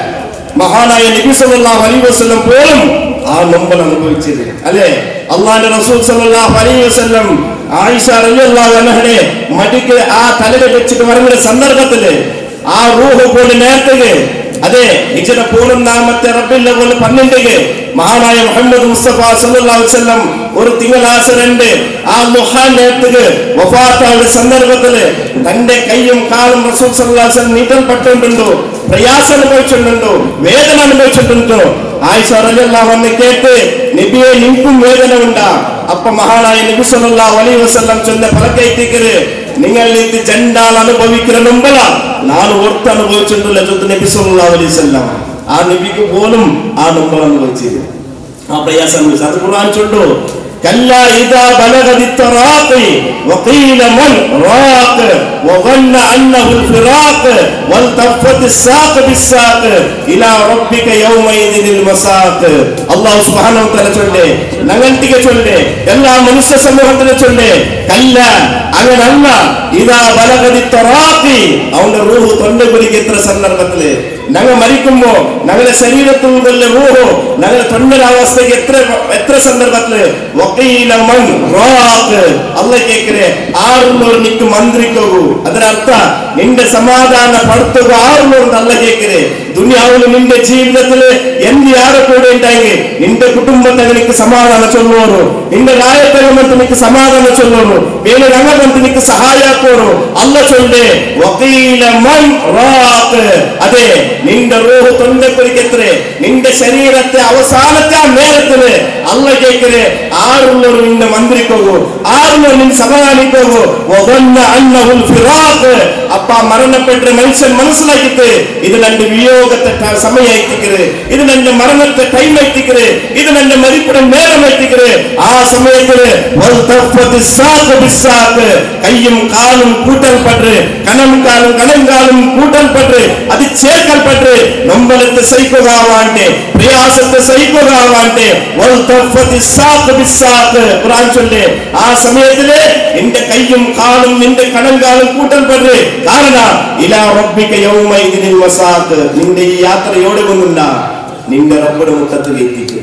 മഹാനായ നബി സല്ലല്ലാഹു അലൈഹി വസല്ലം പോലും ആ നൊമ്പൽ അനുഭവിച്ചത് അല്ലേ അള്ളാന്റെ റസൂൽ സല്ലല്ലാഹു അലൈഹി വസല്ലം ആയിഷ റളിയല്ലാഹു അൻഹയെ മടിക്ക് ആ തലയിൽ വെച്ചിട്ട് പറയുന്ന സന്ദർഭത്തില് ആ റൂഹ് പോലെ നേരത്തെ അതെ ഹിജറ പൂർണ്ണാമത്തെ റബ്ബിന്റെ പോലെ പന്ത്രണ്ടിಗೆ മഹാനായ മുഹമ്മദ് മുസ്തഫ സല്ലല്ലാഹു അലൈഹി വസല്ലം ഒരു തിങ്കളാസരണ്ട് ആ മുഹാൻ നേരത്തുക വഫാത്താവുന്ന സന്ദർഭത്തില് തന്റെ കൈയും കാലും റസൂൽ സല്ലല്ലാഹു അലൈഹി വസല്ലം നീട്ടപ്പെട്ടിട്ടുണ്ടോ പ്രയാസം അനുഭവിച്ചിട്ടുണ്ടോ വേദന അനുഭവിച്ചിട്ടുണ്ടോ ആയിഷ റളിയല്ലാഹു അൻഹ കേട്ട് നബിയെ നിനക്കും വേദന ഉണ്ടാ അപ്പൊ മഹാനായ നബി സല്ലല്ലാഹു അലൈഹി വസല്ലം ചൊല്ല പലക്കൈത്തിക്കര് നിങ്ങൾ ഇത് ജണ്ടാൽ അനുഭവിക്കുന്ന മുമ്പല നാല് ഓർത്ത് അനുഭവിച്ചിട്ടുള്ള ചൊത്ത് നബി സല്ലല്ലാഹു അലൈഹി വസല്ലം ആ നബിക്ക് പോലും ആ മുമ്പൽ അനുഭവിച്ചത് ആ പ്രയാസം അനുഭവിച്ചു അത് ഖുർആൻ ചൊല്ലു كلا إذا بلغت التراقي وقيل من راق وظن أنه الفراق والتفت الساق بالساق إلى ربك يومئذ المساق الله سبحانه وتعالى ചൊല്ലേ ഞങ്ങൾട്ടിക്ക് ചൊല്ലേ എല്ലാ മനുഷ്യ സമൂഹത്തിന് ചൊല്ലേ കല്ല അങ്ങനല്ല ഇതാ ബലഗതി തറാഖി അവന്റെ റൂഹ് തൊണ്ട കുലിക്ക് എത്ര സന്ദർഭത്തില് ഞങ്ങൾ മരിക്കുമ്പോ ഞങ്ങളുടെ ശരീരത്തുള്ള റൂഹ് ഞങ്ങളുടെ തൊണ്ടയുടെ അവസ്ഥയ്ക്ക് എത്ര എത്ര സന്ദർഭത്തില് വക്കീല മൻ റാഖ് അല്ല കേക്കരെ ആറുന്നൂർ നിക്ക് മന്ത്രിക്കൂ അതിനർത്ഥ നിന്റെ സമാധാന പടുത്തുക ആറുന്നൂർ അല്ല കേക്കരെ ദുനിയാവില് നിന്റെ ജീവിതത്തില് എന്ത് ആരെ കൂടെ ഉണ്ടായെങ്കിൽ നിന്റെ കുടുംബത്തെ നിനക്ക് സമാധാനം ചൊല്ലുവോರು നിന്റെ രായത്തകമത്ത് നിനക്ക് സമാധാനം ചൊല്ലുവോರು ಬೇರೆ ರಂಗಬಂತು ನಿಕ್ಕೆ ಸಹಾಯ ಕೋರು ಅಲ್ಲ ಚೊಲ್ಲೆ ವಕೀಲ ಮನ್ റാഖ് അതെ നിന്റെ റൂഹ് തൊണ്ട കുറിക്കത്രേ നിന്റെ ശരീരത്തെ അവസാനത്തെ ആ നേരത്തില് അല്ല കേക്കരെ ആറുള്ളവർ നിന്നെ മന്ത്രിക്കോകൂ ആറുള്ളവർ നിന്നെ സമാധാനിക്കോകൂ വദന്ന അന്നഹുൽ ഫിറാഖ് അപ്പ മരണപ്പെട്ട മനുഷ്യൻ മനസ്സിലാക്കിട്ട് ഇത് രണ്ട് വിയോഗത്തെ ಟ- ಸಮಯ ಐತಿಕ್ರೆ ಇದು ನನ್ನ ಮರಣത്തെ ಟೈಮ್ ಐತಿಕ್ರೆ ಇದು ನನ್ನ ಮರಿಪಡ നേരം ಐತಿಕ್ರೆ ആ സമയത്തില് വൽതഫത്ത് സാഖ് ബിസാഖ് കയ്യും കാലും കൂട്ടൽപ്പെട്ട് കണം കാലും കണം കാലും കൂട്ടൽപ്പെട്ട് അത് ചേർക്കൽപ്പെട്ട് നൊമ്പലത്തെ സഹിക്കുകയാവാണ്ട് പ്രയാസത്തെ സഹിക്കുകയാവാണ്ട് വൽതഫത്ത് സാഖ് ബിസാഖ് ഖുർആൻ ചൊല്ലേ ആ സമയത്തില് നിന്റെ കയ്യും കാലും നിന്റെ കണം കാലും കൂട്ടൽപ്പെട്ട് കാരണം ഇലാ റബ്ബിക യൗമൈദിനിൽ വസാഖ് നിന്റെ ഈ യാത്ര എവിടെയൊന്നുമില്ല നിന്റെ റബ്ബുടെ മുഖത്ത് എത്തിക്കും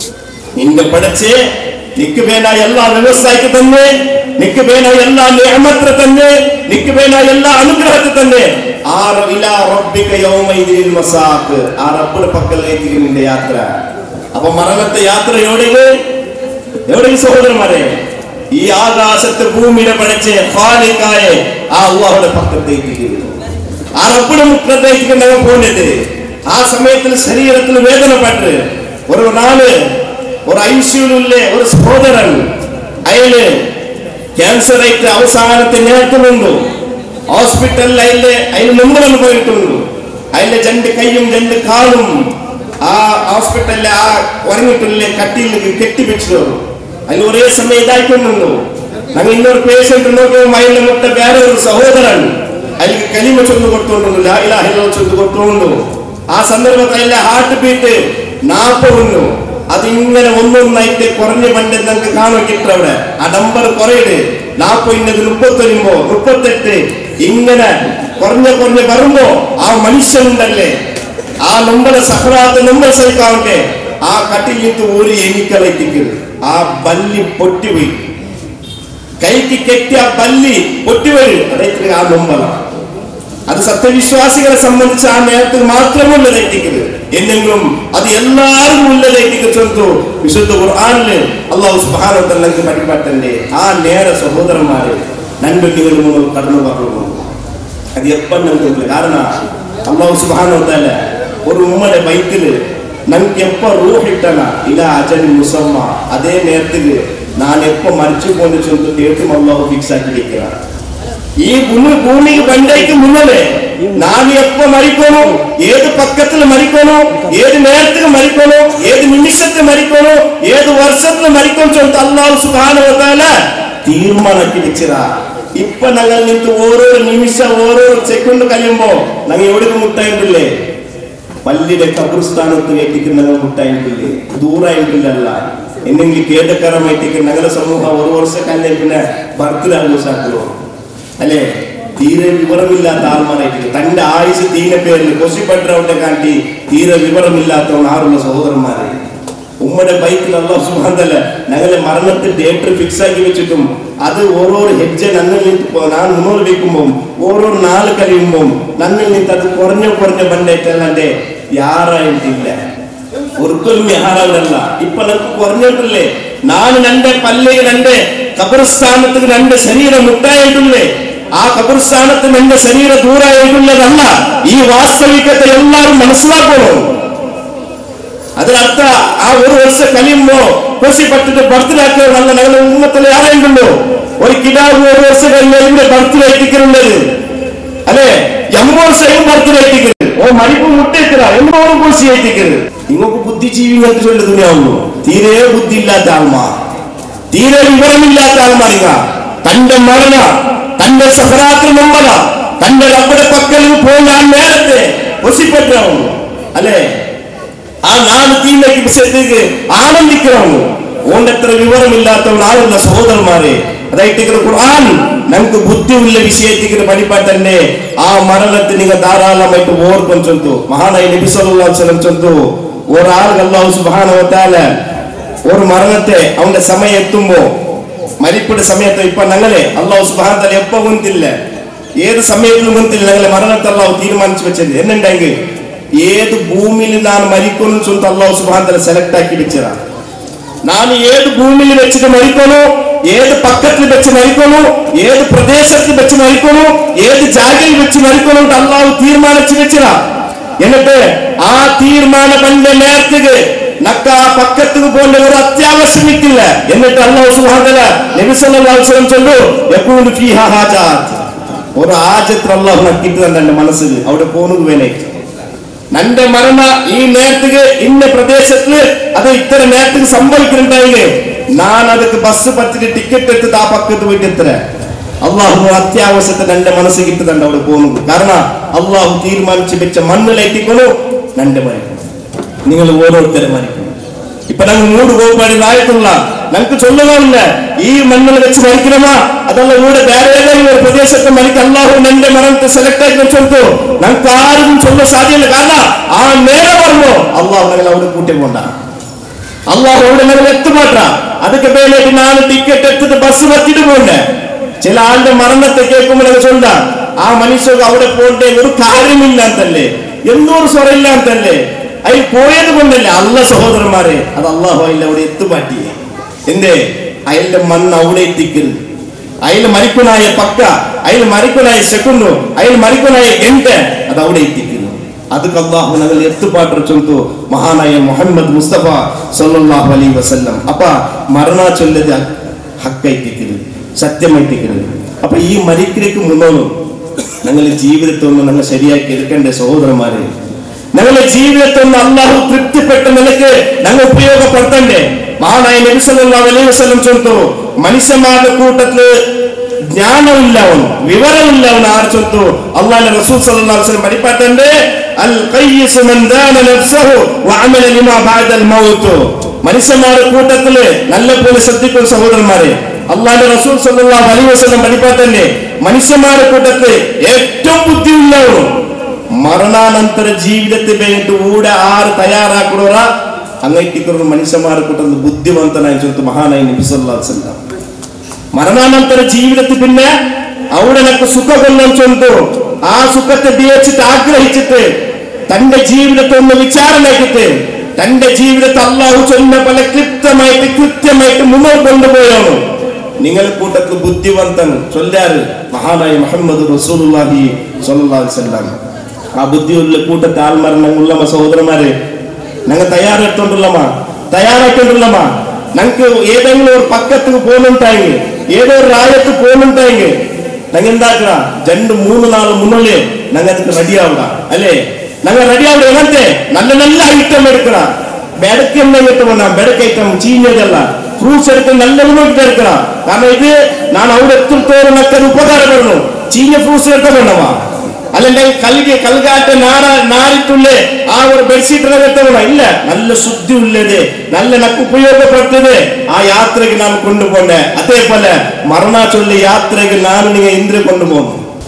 നിന്റെ പടച്ച് നിക്ക് ಬೇಡ ಎಲ್ಲ ವ್ಯವಸ್ಥೆಗೆ തന്നെ നിക്ക് ಬೇಡ ಎಲ್ಲ നിഅമത്ത് തന്നെ നിക്ക് ಬೇಡ ಎಲ್ಲ അനുഗ്രഹത്തെ തന്നെ ആ റ- ഇലാ റബ്ബിക യൗമൈദിനിൽ വസാഖ് ആ റബ്ബുടെ പക്കലേക്ക് നിന്റെ യാത്ര അപ്പൊ മരണത്തെ യാത്ര എവിടെയാണ് എവിടെ സഹോദരന്മാരെ ഈ ആകാശത്തെ ഭൂമിയുടെ പടച്ച് ഖാലിക്കായ ആ അള്ളാഹുടെ പക്കത്തേക്ക് ആ റബ്ബുടെ മുഖത്തേക്ക് നമ്മൾ പോകുന്നത് ആ സമയത്തിൽ ശരീരത്തിൽ വേദനപ്പെട്ട് ഒരു നാള് ഒരു ഐസിയുലുള്ള ഒരു സഹോദരൻ അയാള് ക്യാൻസർ ആയിട്ട് അവസാനത്തെ നേരത്തുന്നുണ്ടു ഹോസ്പിറ്റലിൽ അയാളുടെ അതിന് മുമ്പിൽ പോയിട്ടുണ്ട് അയാളുടെ രണ്ട് കൈയും രണ്ട് കാലും ആ ഹോസ്പിറ്റലിലെ ആ ഉറങ്ങിട്ടുള്ള കട്ടിയിൽ കെട്ടിവെച്ചു അതിൽ ഒരേ സമയം ഇതായിക്കൊണ്ടു ഞങ്ങൾ ഇന്നൊരു പേഷ്യന്റ് നോക്കുമ്പോൾ അയാളുടെ മുട്ട വേറെ ഒരു സഹോദരൻ അതിൽ കലിമ ചൊന്ന് കൊടുത്തോണ്ടു ലാ ഇലാഹ ഇല്ലല്ലാഹ് ചൊന്ന് കൊടുത്തോണ്ടു ആ സന്ദർഭത്തിൽ അതിലെ ഹാർട്ട് ബീറ്റ് നാപ്പതുണ്ടു അതിങ്ങനെ ഒന്നൊന്നായിട്ട് കുറഞ്ഞ പണ്ട് നമുക്ക് കാണാൻ കിട്ടും അവിടെ ആ നമ്പർ കുറയത് നാപ്പത് മുപ്പത്തി വരുമ്പോ മുപ്പത്തെട്ട് ഇങ്ങനെ കുറഞ്ഞ കുറഞ്ഞ വരുമ്പോ ആ മനുഷ്യനുണ്ടല്ലേ ആ നമ്മുടെ സഹറാത്ത് നമ്മൾ സഹിക്കാവട്ടെ ആ കട്ടിലിട്ട് ഒരു എനിക്കളെത്തിക്കരുത് ആ ബല്ലി പൊട്ടിപ്പോയി കൈക്ക് കെട്ടിയ ബല്ലി പൊട്ടിവരും അതായത് ആ നൊമ്പലാണ് അത് സത്യവിശ്വാസികളെ സംബന്ധിച്ച് ആ നേരത്തിൽ മാത്രമേ ഉള്ളതായിരിക്കുന്നത് എന്നെങ്കിലും അത് എല്ലാവരും ഉള്ളതായിരിക്കും ചൊന്തു വിശുദ്ധ ഖുർആനില് അള്ളാഹു സുബ്ഹാനഹു വ തആല പഠിപ്പാട്ടന്റെ ആ നേര സഹോദരന്മാരെ രണ്ട് നിങ്ങൾ മുന്നിൽ കടന്നു പറഞ്ഞു അത് എപ്പം നമുക്ക് കാരണം അള്ളാഹു സുബ്ഹാനഹു വ തആല ഒരു ഉമ്മയുടെ ബൈക്കില് നമുക്ക് എപ്പോ റൂഹിട്ടന ഇല അജൻ മുസമ്മ അതേ നേരത്തില് ഞാൻ എപ്പോ മരിച്ചു പോകുന്ന ചൊല്ല് ഡേറ്റും അള്ളാഹു ഫിക്സ് ആക്കി വെക്കുകയാണ് ഈ ഭൂമി ഭൂമിക്ക് പണ്ടേക്ക് മുന്നേ നാം എപ്പോ മരിക്കണോ ഏത് പക്കത്തിൽ മരിക്കണോ ഏത് നേരത്തിൽ മരിക്കണോ ഏത് നിമിഷത്തിൽ മരിക്കണോ ഏത് വർഷത്തിൽ മരിക്കണം ചൊല്ലിട്ട് അള്ളാഹു സുഖാനുവത്താല തീരുമാനാക്കി വെച്ചതാ ഇപ്പൊ ഞങ്ങൾ നിന്നിട്ട് ഓരോ നിമിഷം ഓരോ സെക്കൻഡ് കഴിയുമ്പോ ഞങ്ങൾ എവിടെ മുട്ടായിട്ടില്ലേ പള്ളിയുടെ കബർസ്ഥാനത്ത് എത്തിക്കുന്ന ഞങ്ങൾ മുട്ടായിട്ടില്ലേ ദൂരായിട്ടില്ലല്ല എന്തെങ്കിലും ഖേദകരമായിട്ടേക്ക് ഞങ്ങളുടെ സമൂഹം ഒരു വർഷം കഴിഞ്ഞ പിന്നെ ബർത്ത്ഡേ ആഘോഷാക്കുമോ അല്ലേ തീരെ വിവരമില്ലാത്ത ആൾമാരായിട്ട് തന്റെ ആയുസ് തീരെ പേരിൽ കൊസിപ്പെട്ടവന്റെ കാട്ടി തീരെ വിവരമില്ലാത്തവൻ ആറുള്ള സഹോദരന്മാരെ ഉമ്മയുടെ ബൈക്കിൽ അള്ളാഹു സുബാന്തല്ല ഞങ്ങളെ മരണത്തിൽ ഡേറ്റ് ഫിക്സ് ആക്കി വെച്ചിട്ടും അത് ഓരോ ഹെഡ്ജ നന്നിൽ നിന്ന് ഞാൻ മുന്നോട്ട് വെക്കുമ്പോൾ ഓരോ നാൾ കഴിയുമ്പോൾ നന്നിൽ നിന്ന് അത് കുറഞ്ഞ കുറഞ്ഞ ബണ്ടായിട്ടല്ലാണ്ട് യാറായിട്ടില്ല ഒരിക്കലും യാറാവില്ല ഇപ്പൊ നമുക്ക് കുറഞ്ഞിട്ടില്ലേ ನಾನು ನಂಡೆ ಪಲ್ಲಿಗೆ ನಂಡೆ ಕಬರಸ್ಥಾನಕ್ಕೆ ನಂಡೆ ಶರೀರ ಮುಟ್ಟಾಯಿಟ್ಟಿಲ್ಲೆ ಆ ಕಬರಸ್ಥಾನಕ್ಕೆ ನಂಡೆ ಶರೀರ ದೂರ ಆയിട്ടുള്ളതല്ല ഈ വാസ്തവികത എല്ലാവരും മനസ്സിലാക്കണം അതിനർത്ഥ ആ ഒരു വർഷം കഴിയുമ്പോ കൊസിപ്പെട്ടിട്ട് ബർത്ത്ഡേ ആക്കിയവരല്ല ഞങ്ങളുടെ ഉമ്മത്തിൽ ആരെയുണ്ടല്ലോ ഒരു കിടാവ് ഒരു വർഷം കഴിഞ്ഞാൽ ഇവിടെ ബർത്ത്ഡേ എത്തിക്കുന്നുള്ളത് അല്ലെ എൺപത് വർഷം ബർത്ത്ഡേ എത്തിക്കരുത് ഓ മരിപ്പ് മുട്ടേക്കില്ല എൺപത് കോശി എത്തിക്കരുത് നിങ്ങൾക്ക് ബുദ്ധിജീവി എന്ന് ചൊല്ലു ദുനിയാവുന്നു തീരെ ബുദ്ധിയില്ലാത്ത ആൾമാർ തീരെ വിവരമില്ലാത്ത ആൾമാരിക തന്റെ മരണ തന്റെ സഹരാത്രി നമ്പല തന്റെ റബ്ബടെ പക്കലിൽ പോകുന്ന ആ നേരത്തെ കൊസിപ്പെട്ടവന്നു അല്ലേ ആ നാല് തീയിലേക്ക് വിഷയത്തേക്ക് ആനന്ദിക്കണം ഓണ്ടത്ര വിവരമില്ലാത്തവൻ ആളുള്ള സഹോദരന്മാരെ അതായിട്ട് ഖുർആൻ നമുക്ക് ബുദ്ധിയുള്ള വിഷയത്തേക്ക് പഠിപ്പാട്ടന്നെ ആ മരണത്തെ നിങ്ങൾ ധാരാളമായിട്ട് ഓർക്കും ചൊന്തു മഹാനായി നബി സല്ലല്ലാഹു അലൈഹി വസല്ലം ചൊന്തു ഒരാൾക്ക് അല്ലാഹു സുബ്ഹാനഹു വ തആല ഒരു മരണത്തെ അവന്റെ സമയം എത്തുമ്പോ മരിപ്പിന്റെ സമയത്ത് ഇപ്പൊ ഞങ്ങളെ അള്ളാഹു സുബ്ഹാനഹു വ തആല എപ്പോ കുന്തില്ല ഏത് സമയത്തിലും കുന്തില്ല ഞങ്ങളെ മരണത്തെ അള്ളാഹു തീരുമാനിച്ചു വെച്ചത് എന്നുണ്ടെങ്കിൽ ഏത് ഭൂമിയിൽ ഞാൻ മരിക്കുന്നു ചൊല്ലിട്ട് അള്ളാഹു സുബ്ഹാനഹു വ തആല സെലക്ട് ആക്കി വെച്ചതാണ് ನಾನು ಏದು ಭೂಮಿಲಿ വെച്ചിട്ട് മരിക്കണു ഏത് പക്കത്തിൽ വെച്ച് മരിക്കണു ഏത് പ്രദേശത്തിൽ വെച്ച് മരിക്കണു ഏത് ജാഗയിൽ വെച്ച് മരിക്കണു എന്ന് അള്ളാഹു തീരുമാനിച്ചു വെച്ചതാ എന്നിട്ട് ആ തീരുമാന പണ്ട് നേരത്തേക്ക് നക്ക ആ പക്കത്തിന് പോകേണ്ട ഒരു അത്യാവശ്യം നിൽക്കില്ല എന്നിട്ട് അള്ളാഹു സുഹാദല നബിസല്ലാസ്ലം ചൊല്ലു എപ്പോഴും ഫീഹാ ഹാജാത്ത് ഒരു ആജത്തിൽ അള്ളാഹു നക്കിട്ട് തന്നെ എന്റെ മനസ്സിൽ അവിടെ പോകുന്നത് വേനേക്ക് നന്റെ മരണ ഈ നേരത്തേക്ക് ഇന്ന പ്രദേശത്തില് അത് ഇത്ര നേരത്തേക്ക് സംഭവിക്കുന്നുണ്ടെങ്കിൽ ഞാൻ ಅದಕ್ಕೆ ബസ് പറ്റിട്ട് ടിക്കറ്റ് എടുത്തിട്ട് ആ പക്കത്ത് പോയിട്ട് എത്ര അള്ളാഹു അത്യാവശ്യത്തിന് എന്റെ മനസ്സ് കിട്ടുന്നുണ്ട് അവിടെ പോകുന്നത് കാരണം അള്ളാഹു തീരുമാനിച്ചു വെച്ച മണ്ണിലേറ്റിക്കണു നന്റെ മരിക്കണം നിങ്ങൾ ഓരോരുത്തരും മരിക്കണം ഇപ്പൊ ഞങ്ങൾ മൂട് പോകുമ്പോഴായിട്ടുള്ള ഞങ്ങൾക്ക് ചൊല്ലുകയില്ല ഈ മണ്ണിൽ വെച്ച് മരിക്കണമാ അതല്ല ഇവിടെ വേറെ ഏതെങ്കിലും ഒരു പ്രദേശത്ത് മരിക്കും അള്ളാഹു എന്റെ മരണത്തെ സെലക്ട് ആക്കി വെച്ചെടുത്തു ഞങ്ങൾക്ക് ആരും ചൊല്ല സാധ്യമല്ല കാരണം ആ നേരെ പറഞ്ഞു അള്ളാഹു ഞങ്ങൾ അവിടെ കൂട്ടി പോണ്ട അള്ളാഹു അവിടെ ഞങ്ങൾ എത്തുമാട്ട അതൊക്കെ പേലേക്ക് നാല് ടിക്കറ്റ് എടുത്തിട്ട് ബസ് പറ്റിട്ട് പോണ്ടേ ചില ആളുടെ മരണത്തെ കേൾക്കുമ്പോൾ ഞങ്ങൾ ചൊല്ല ആ മനുഷ്യർക്ക് അവിടെ പോണ്ടേ ഒരു കാര്യമില്ല ಅಂತല്ലേ എന്തോ ഒരു സ്വരമില്ല ಅಂತല്ലേ അതിൽ പോയത് കൊണ്ടല്ല അല്ല സഹോദരന്മാരെ അത് അള്ളാഹു അതിൽ അവിടെ എത്തുമാറ്റിയേ എന്തേ അയാളുടെ മണ്ണ് അവിടെ എത്തിക്കരുത് അയാൾ മരിക്കുനായ പക്ക അയാൾ മരിക്കുനായ സെക്കൻഡു അയാൾ മരിക്കുനായ ഗಂಟೆ അത് അവിടെ എത്തിക്കുന്നു ಅದಕ್ಕೆ ಅಲ್ಲಾಹು ನಗಲ್ಲಿ ಎತ್ತುಪಾಟ್ರು ಚೊಂತು ಮಹಾನಾಯ ಮೊಹಮ್ಮದ್ ಮುಸ್ತಫಾ ಸಲ್ಲಲ್ಲಾಹು ಅಲೈಹಿ ವಸಲ್ಲಂ ಅಪ್ಪ ಮರಣ ಚೊಲ್ಲದ ಹಕ್ಕೈತಿಕ್ಕಿರು സത്യമൈത്തിക്കരുത് അപ്പൊ ഈ മരിക്കലേക്ക് മുന്നോന്നും ഞങ്ങളുടെ ജീവിതത്തെ ഒന്ന് ഞങ്ങൾ ശരിയാക്കി എടുക്കേണ്ട സഹോദരന്മാരെ ഞങ്ങളുടെ ജീവിതത്തെ ഒന്ന് അള്ളാഹു തൃപ്തിപ്പെട്ട നിലക്ക് ഞങ്ങൾ ഉപയോഗപ്പെടുത്തണ്ടേ മഹാനായ നബി സല്ലല്ലാഹു അലൈഹി വസല്ലം ചൊല്ലുന്നു മനുഷ്യന്മാരുടെ കൂട്ടത്തില് ജ്ഞാനമില്ലവൻ വിവരമില്ലവൻ ആർ ചൊല്ലുന്നു അള്ളാഹുന്റെ റസൂൽ സല്ലല്ലാഹു അലൈഹി വസല്ലം പഠിപ്പാട്ടുണ്ട് അൽ ഖയ്യിസ് മൻ ദാന നഫ്സഹു വഅമല ലിമാ ബഅദൽ മൗത്ത് മനുഷ്യന്മാരുടെ കൂട്ടത്തില് നല്ല പോലെ ശ്രദ്ധിക്കുന്ന സഹോദരന്മാരെ അള്ളാന്റെ റസൂൽ സല്ലല്ലാഹു അലൈഹി വസല്ലം പഠിപ്പാത്തന്നെ മനുഷ്യന്മാരുടെ കൂട്ടത്തിൽ ഏറ്റവും ബുദ്ധിയുള്ളവരും മരണാനന്തര ജീവിതത്തെ വേണ്ടി ഊടെ ആറ് തയ്യാറാക്കണോറ അങ്ങേറ്റിക്കുന്ന മനുഷ്യന്മാരുടെ കൂട്ടത്തിൽ ബുദ്ധിമന്തനായി ചൊല്ലുന്ന മഹാനായി നബി സല്ലല്ലാഹു അലൈഹി വസല്ലം മരണാനന്തര ജീവിതത്തിൽ പിന്നെ അവിടെ എനിക്ക് സുഖകൊല്ലം ചൊല്ലു ആ സുഖത്തെ ഉപയോഗിച്ചിട്ട് ആഗ്രഹിച്ചിട്ട് തന്റെ ജീവിതത്തെ ഒന്ന് വിചാരണക്കിട്ട് തന്റെ ജീവിതത്തെ അള്ളാഹു ചൊല്ലുന്ന പോലെ കൃത്യമായിട്ട് കൃത്യമായിട്ട് മുന്നോട്ട് കൊണ്ടുപോയാണ് നിങ്ങൾ കൂട്ടത്തിൽ ബുദ്ധിവന്തൻ ചൊല്ലാറ് മഹാനായ മുഹമ്മദ് റസൂലുള്ളാഹി സ്വല്ലല്ലാഹു അലൈഹി വസല്ലം ആ ബുദ്ധിയുള്ള കൂട്ടത്തെ ആൾമരണമുള്ള സഹോദരന്മാരെ ഞങ്ങൾ തയ്യാറെടുത്തോണ്ടുള്ളമാ തയ്യാറാക്കിക്കൊണ്ടുള്ളമാ ഞങ്ങൾക്ക് ഏതെങ്കിലും ഒരു പക്കത്ത് പോകുന്നുണ്ടായെങ്കിൽ ഏതോ ഒരു രാജ്യത്ത് പോകുന്നുണ്ടായെങ്കിൽ ഞങ്ങൾ എന്താക്കുക രണ്ട് മൂന്ന് നാൾ മുന്നേ ഞങ്ങൾ ಅದಕ್ಕೆ റെഡി ആവുക അല്ലേ ഞങ്ങൾ റെഡി ആവുക എങ്ങനത്തെ നല്ല നല്ല ഐറ്റം എടുക്കണം ಬೆಡಕ್ಕೆ ಎತ್ತವಣ್ಣ ಬೆಡಕ್ಕೆ ಐಟಮ್ ಚೀನದಲ್ಲ ಫ್ರೂಟ್ಸ್ എടുത്ത് നല്ലത് നോക്കിട്ട് എടുക്കണം കാരണം ഇത് ഞാൻ അവിടെ എത്തുത്തോറും നക്കത് ഉപകാരപ്പെടുന്നു ചീഞ്ഞ ഫ്രൂട്ട്സ് എടുത്ത വേണമാ അല്ലെങ്കിൽ കൽಗೆ കൽകാട്ട നാട നാരിട്ടുള്ളേ ആ ഒരു ബെഡ്ഷീറ്റ് എത്തവണ ഇല്ല നല്ല ശുദ്ധി ഉള്ളത് നല്ല നക്ക് ഉപയോഗപ്പെടുത്തത് ആ യാത്രയ്ക്ക് നാം കൊണ്ടുപോണ്ടേ അതേപോലെ മറണ ചൊല്ലി യാത്രയ്ക്ക് ഞാൻ നിങ്ങൾ ഇന്ത്യ കൊണ്ടുപോകുന്നു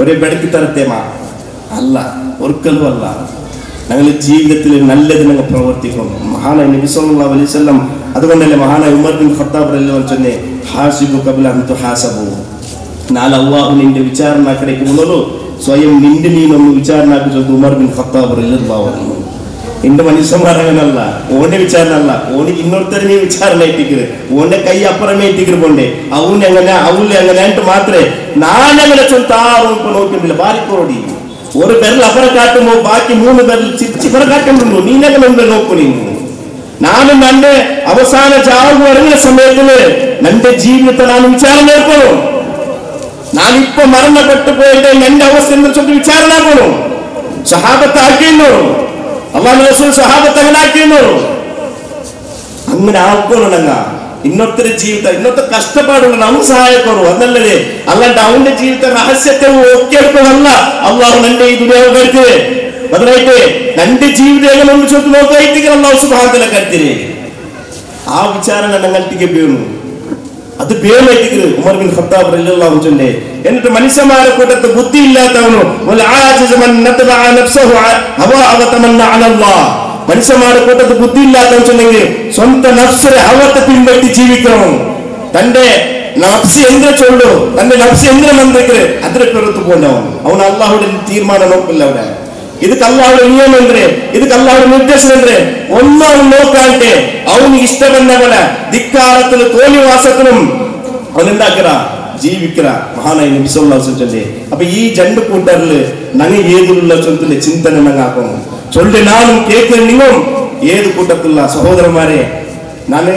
ഒരേ ബെടക്കി തരത്തേമാ അല്ല ഒരിക്കലും അല്ല ഞങ്ങൾ ജീവിതത്തിൽ നല്ലത് ഞങ്ങൾ പ്രവർത്തിക്കും മഹാനായ നബി സല്ലല്ലാഹു അലൈഹി വസല്ലം അതുകൊണ്ടല്ലേ മഹാനായ ഉമർ ബിൻ ഖത്താബ് റളിയല്ലാഹു അൻഹു ചൊന്നെ ഹാസിബു ഖബ്ല അൻ തുഹാസബു നാളെ അള്ളാഹു നിന്റെ വിചാരണ കടയ്ക്ക് മുന്നോട്ട് സ്വയം നിന്റെ നീനൊന്ന് വിചാരണാക്കി ഉമർ ബിൻ ഖത്താബ് റളിയല്ലാഹു അൻഹു എന്റെ മനുഷ്യന്മാരങ്ങനല്ല ഓന്റെ വിചാരണ അല്ല ഓന് ಇನ್ನೊರ್ತರೆ ನೀವು ವಿಚಾರಣೆ ಇಟ್ಟಿಕ್ಕಿರು ಓನೆ ಕೈ ಅಪ್ಪರಮೇ ಇಟ್ಟಿಕ್ಕಿರು ಕೊಂಡೆ ಅವನ್ എങ്ങനെ അവളെ എങ്ങനെ ಅಂತ മാത്രേ നാനങ്ങനെ ചൊല്ലാറും ഇപ്പൊ നോക്കുന്നില്ല ബാരിക്കോടി ഒരു ബെരൽ അപ്പുറ കാട്ടുമ്പോ ബാക്കി മൂന്ന് ബെരൽ ചിപ്പറ കാട്ടുന്നുണ്ടോ നീനെങ്ങനെ ഉണ്ട് നോക്കു നീನು ನಾನು ನನ್ನ ಅವಸಾನ ಜಾವು ಇറങ്ങിയ സമയത്തില് ನನ್ನ ജീവിതത്തെ ನಾನು ವಿಚಾರ ಮಾಡ್ಕೊಳು ನಾನಿಪ್ಪ ಮರಣಪಟ್ಟು പോയിട്ട് എന്റെ അവസ്ഥ എന്ന് ചൊല്ലി വിചാരണ ആക്കണു സഹാബത്ത് ആക്കിയെന്നു അള്ളാഹു റസൂൽ സഹാബത്ത് അങ്ങനെ ആക്കിയെന്നു അങ്ങനെ ആക്കണുണ്ടങ്ങ ಇನ್ನೊತ್ತರ ಜೀವಿತ ಇನ್ನೊತ್ತ ಕಷ್ಟಪಾಡುള്ള ನಾವು ಸಹಾಯ ಕೊಡು ಅದಲ್ಲದೆ ಅಲ್ಲಂಟ ಅವನ ಜೀವಿತ ರಹಸ್ಯತೆ ಒಕ್ಕೆಡ್ಕೋವಲ್ಲ ಅಲ್ಲಾಹು ನನ್ನ ಈ ದುಡಿಯಾವ ಕರ್ತೀವಿ ಬದಲಾಯ್ತು ನನ್ನ ಜೀವಿತ ಒಂದು ಚೊತ್ತು ನೋಕಾಯ್ತಿಗೆ ಅಲ್ಲಾಹು ಸುಭಾಂತಲ ಕರ್ತೀರಿ ആ വിചാരണ ഞങ്ങൾക്ക് വേണു അത് പേരായിട്ടിരിക്കുന്നു ഉമർ ബിൻ ഖത്താബ് റളിയല്ലാഹു അൻഹു എന്നിട്ട് മനുഷ്യന്മാരെ കൂട്ടത്ത് ബുദ്ധി ഇല്ലാത്തവനു വൽ ആജിസ മൻ നതബഅ നഫ്സഹു ഹവാ അവ തമന്ന അല അല്ലാഹ് മനുഷ്യന്മാരെ കൂട്ടത്ത് ബുദ്ധി ഇല്ലാത്തവൻ ചെന്നെങ്കിൽ സ്വന്തം നഫ്സിനെ ഹവത്തെ പിൻപറ്റി ജീവിക്കണം തന്റെ നഫ്സ് എന്തിനെ ചൊല്ലു തന്റെ നഫ്സ് എന്തിനെ മന്ത്രിക്കല് അതിനെ പെറുത്തു പോന്നവൻ അവൻ അള്ളാഹുടെ തീരുമാനം നോക്കില്ല അവിടെ ಇದಕ್ಕೆ ಅಲ್ಲಾಹರ ನಿಯಮ ಅಂದ್ರೆ ಇದಕ್ಕೆ ಅಲ್ಲಾಹರ ನಿರ್ದೇಶನ ಅಂದ್ರೆ ഒന്നും നോക്കാണ്ട് അവന് ഇഷ്ടമെന്നവന ധിക്കാരത്തിലും തോന്നിവാസത്തിലും അവനുണ്ടാക്കറ ജീവിക്കറ മഹാനായ നബി സല്ലല്ലാഹു അലൈഹി വസല്ലം അപ്പൊ ഈ രണ്ട് കൂട്ടറില് നങ്ങ ഏതിലുള്ള ചൊല്ലിന്റെ ചിന്തന നങ്ങ ആക്കണം ചൊല്ലി നാനും കേൾക്കുന്ന നിങ്ങും ഏത് കൂട്ടത്തിലുള്ള സഹോദരന്മാരെ നാന്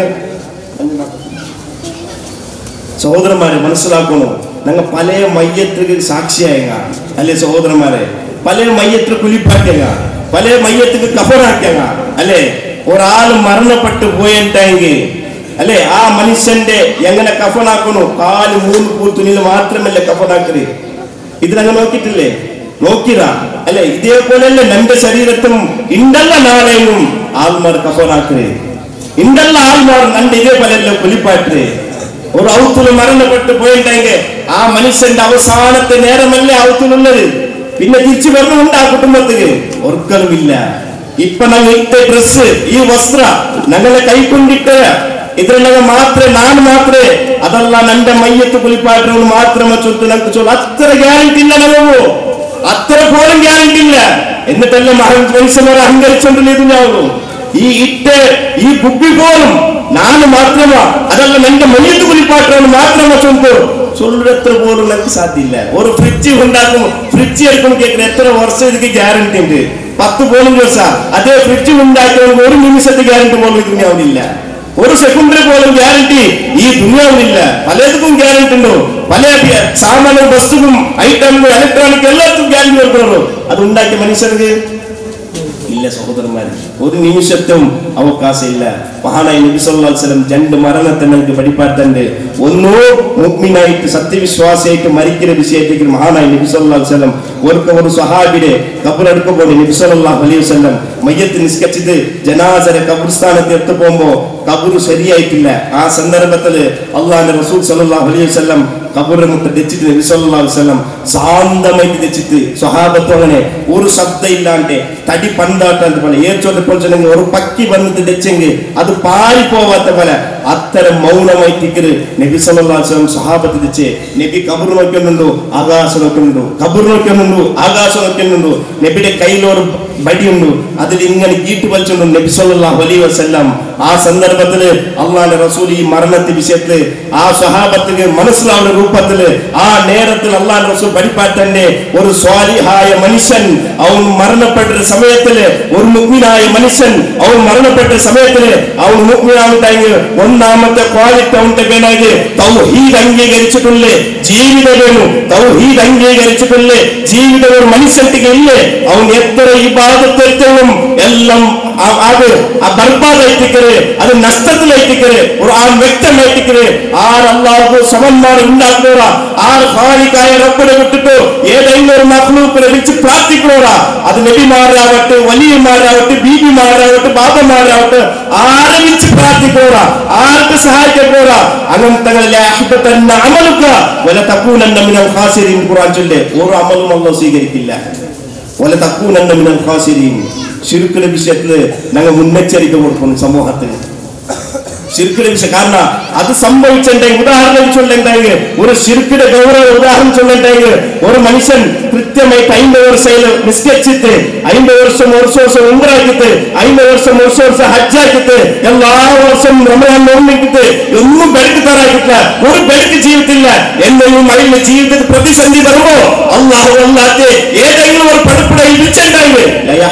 സഹോദരന്മാരെ മനസ്സിലാക്കണോ ഞങ്ങൾ പല മയ്യത്തിന് സാക്ഷിയായങ്ങ അല്ലേ സഹോദരന്മാരെ പല മയ്യത്തിന് കുലിപ്പാക്കിയങ്ങ പല മയ്യത്തിന് കഫറാക്കിയങ്ങ അല്ലേ ഒരാൾ മരണപ്പെട്ടു പോയിട്ടെങ്കിൽ അല്ലേ ആ മനുഷ്യന്റെ എങ്ങനെ കഫനാക്കണു കാല് മൂന്ന് പൂത്തുനിൽ മാത്രമല്ല കഫനാക്കരുത് ഇതിനങ്ങ് നോക്കിയിട്ടില്ലേ നോക്കിറ അല്ലെ ഇതേപോലെയല്ലേ എന്റെ ശരീരത്തും ഇണ്ടല്ല നാളെയും ആൾമാർ കഫനാക്കരുത് ഇണ്ടല്ല ആൾമാർ നന്റെ ഇതേപോലെയല്ല കുലിപ്പാട്ടരുത് ഒരു ഔത്തുല് മരണപ്പെട്ടു പോയിട്ടുണ്ടെങ്കിൽ ആ മനുഷ്യന്റെ അവസാനത്തെ നേരമല്ലേ ഔത്തുലുള്ളത് പിന്നെ തിരിച്ചു വരണമുണ്ട് ആ കുടുംബത്തിന് ഒരിക്കലുമില്ല ഇപ്പൊ ഞങ്ങൾ ഇട്ട ഡ്രസ് ഈ വസ്ത്ര ഞങ്ങളെ കൈക്കൊണ്ടിട്ട് ഇതിനുള്ള മാത്രമേ ഞാൻ മാത്രമേ അതല്ല നന്റെ മയ്യത്ത് കുളിപ്പാട്ടവന് മാത്രമേ ചൊല്ല് ഞങ്ങൾക്ക് ചൊല്ലു അത്ര ഗ്യാരണ്ടി ഇല്ല ഞങ്ങളോ അത്ര പോലും ഗ്യാരണ്ടി ഇല്ല എന്നിട്ടല്ല മനുഷ്യന്മാരെ അഹങ്കരിച്ചോണ്ടില്ല ഞാവുള്ളൂ ഈ ഇട്ട് ഈ ബുദ്ധി പോലും ನಾನು ಮಾತ್ರಮ ಅದಲ್ಲ ನನ್ನ ಮೈಯತ್ತು ಕುಲಿಪಾಟ್ರನ್ನು ಮಾತ್ರಮ ಚೊಂದು சொல்றത്ര പോലും எனக்கு സാധ്യ ഇല്ല ഒരു ഫ്രിഡ്ജ് ഉണ്ടാക്കും ഫ്രിഡ്ജ് എടുക്കും കേൾക്കുന്ന എത്ര വർഷം ഇതിക്ക് ഗ്യാരണ്ടി ഉണ്ട് പത്ത് പോലും ദിവസം അതേ ഫ്രിഡ്ജ് ഉണ്ടാക്കിയവർക്ക് ഒരു നിമിഷത്തെ ഗ്യാരണ്ടി പോലും ഈ ദുനിയാവില്ല ഒരു സെക്കൻഡിന് പോലും ഗ്യാരണ്ടി ഈ ദുനിയാവില്ല പലർക്കും ഗ്യാരണ്ടി ഉണ്ടോ പല സാമാന്യ വസ്തുവും ഐറ്റം ഇലക്ട്രോണിക് എല്ലാവർക്കും ഗ്യാരണ്ടി കൊടുക്കണോ അത് ഉണ്ടാക്കിയ മനുഷ്യർക്ക് ഇല്ല സഹോദരന്മാർ ഒരു നിമിഷത്തും അവകാശം ഇല്ല മഹാനായ നബി സല്ലല്ലാഹു അലൈഹി വസല്ലം രണ്ട് മരണത്തെ നമുക്ക് പഠിപ്പാട്ടുണ്ട് ഒന്നോ മുഅ്മിനായിട്ട് സത്യവിശ്വാസിയായിട്ട് മരിക്കുന്ന വിഷയത്തേക്ക് മഹാനായ നബി സല്ലല്ലാഹു അലൈഹി വസല്ലം ഒരു ഒരു സ്വഹാബിയുടെ ഖബർ എടുക്കുമ്പോൾ നബി സല്ലല്ലാഹു അലൈഹി വസല്ലം മയ്യത്ത് നിസ്കരിച്ചിട്ട് ജനാസരെ ഖബർസ്ഥാനത്ത് എത്തു പോകുമ്പോ ഖബർ ശരിയായിട്ടില്ല ആ സന്ദർഭത്തിൽ അള്ളാഹിന്റെ റസൂൽ സല്ലല്ലാഹു അലൈഹി വസല്ലം ഖബറിനെ മുട്ട് തെച്ചിട്ട് നബി സല്ലല്ലാഹു അലൈഹി വസല്ലം ശാന്തമായിട്ട് തെച്ചിട്ട് സ്വഹാബത്ത് അങ്ങനെ ഒരു ശബ്ദം ഇല്ലാണ്ട് തടി പന്താട്ടാണ്ട് പോലെ ഏച്ചോട്ടപ്പോൾ ചെന്നെങ്കിൽ ഒരു പക്കി വന്നിട്ട് തെച്ചെങ്കിൽ അത് പാറിപ്പോവാത്ത പോലെ അത്തരം മൗനമായിട്ടിക്കര് നബി സല്ലല്ലാഹു അലൈഹി വസല്ലം സ്വഹാബത്ത് തെച്ച് നബി ഖബർ നോക്കുന്നുണ്ടോ ആകാശം നോക്കുന്നുണ്ടോ ഖബർ നോക്കുന്നുണ്ടോ ആകാശം നോക്കുന്നുണ്ടോ നബിയുടെ കയ്യിൽ ഒരു ബടിയുണ്ട് അതിൽ ഇങ്ങനെ കീട്ട് വലിച്ചുകൊണ്ട് നബി സല്ലല്ലാഹു അലൈഹി വസല്ലം ആ സന്ദർഭത്തില് അള്ളാന്റെ റസൂൽ ഈ മരണത്തെ വിഷയത്തില് ആ സ്വഹാബത്തിന് മനസ്സിലാവുന്ന രൂപത്തില് ആ നേരത്തിൽ അള്ളാന്റെ റസൂൽ പഠിപ്പാറ്റന്റെ ഒരു സ്വാലിഹായ മനുഷ്യൻ അവൻ മരണപ്പെട്ട സമയത്തില് ഒരു മുഗ്മിനായ മനുഷ്യൻ അവൻ മരണപ്പെട്ട സമയത്തില് അവൻ മുഗ്മിനാവുണ്ടെങ്കിൽ ഒന്നാമത്തെ ക്വാളിറ്റി അവന്റെ വേണമെങ്കിൽ തൗഹീദ് അംഗീകരിച്ചിട്ടുള്ളേ ജീവിതവേണു തൗഹീദ് അംഗീകരിച്ചിട്ടുള്ളേ ജീവിതം ഒരു മനുഷ്യർക്ക് ഇല്ലേ അവൻ എത്ര ഈ ഭാഗത്തെത്തും എല്ലാം ആ- അത് ആ ബർബാദായിട്ടിക്കര് അത് നഷ്ടത്തിലായിട്ടിക്കര് ഖുർആൻ വ്യക്തമായിട്ടിക്കര് ആർ അള്ളാഹു സമന്മാർ ഉണ്ടാക്കുന്നവരാ ആർ ഖാലിക്കായ റബ്ബിനെ വിട്ടിട്ട് ഏതെങ്കിലും ഒരു മക്കളൂപ്പിനെ വിളിച്ച് പ്രാർത്ഥിക്കുന്നവരാ അത് നബിമാരാവട്ടെ വലിയമാരാവട്ടെ ബീബിമാരാവട്ടെ ബാബമാരാവട്ടെ ആരെ വിളിച്ച് പ്രാർത്ഥിക്കുന്നവരാ ആർക്ക് സഹായിക്കുന്നവരാ അങ്ങനത്തെ അമലുക വല തക്കൂനന്ന മിനൽ ഖാസിരീൻ ഖുർആൻ ചൊല്ലേ ഒരു അമലും അല്ലാഹു സ്വീകരിക്കില്ല വല തക്കൂനന്ന മിനൽ ഖാസിരീൻ ശിർക്കിന്റെ വിഷയത്തില് ഞങ്ങൾ മുന്നെച്ചരിക്ക കൊടുക്കണം സമൂഹത്തിന് ശിർക്കിന്റെ വിഷയം കാരണം അത് സംഭവിച്ചിട്ടുണ്ടെങ്കിൽ ഉദാഹരണം ചൊല്ലുണ്ടെങ്കിൽ ഒരു ശിർക്കിന്റെ ഗൗരവ ഉദാഹരണം ചൊല്ലുണ്ടെങ്കിൽ ഒരു മനുഷ്യൻ കൃത്യമായിട്ട് അയിമ്പത് വർഷം നിസ്കരിച്ചിട്ട് അയിമ്പത് വർഷം ഒരു വർഷം ഉംറാക്കിട്ട് അയിമ്പത് വർഷം ഒരു വർഷം ഹജ്ജാക്കിട്ട് എല്ലാ വർഷം റമദാൻ നോമ്പിട്ടിട്ട് ഒന്നും ബെടുക്ക് തരാക്കിട്ടില്ല ഒരു ബെടുക്ക് ജീവിതത്തില്ല എന്തെങ്കിലും അതിന്റെ ജീവിതത്തിൽ പ്രതിസന്ധി വരുമ്പോ അള്ളാഹു അല്ലാത്ത ഏതെങ്കിലും ഒരു പടുപ്പടയിൽ വിളിച്ചിട്ടുണ്ടെങ്കിൽ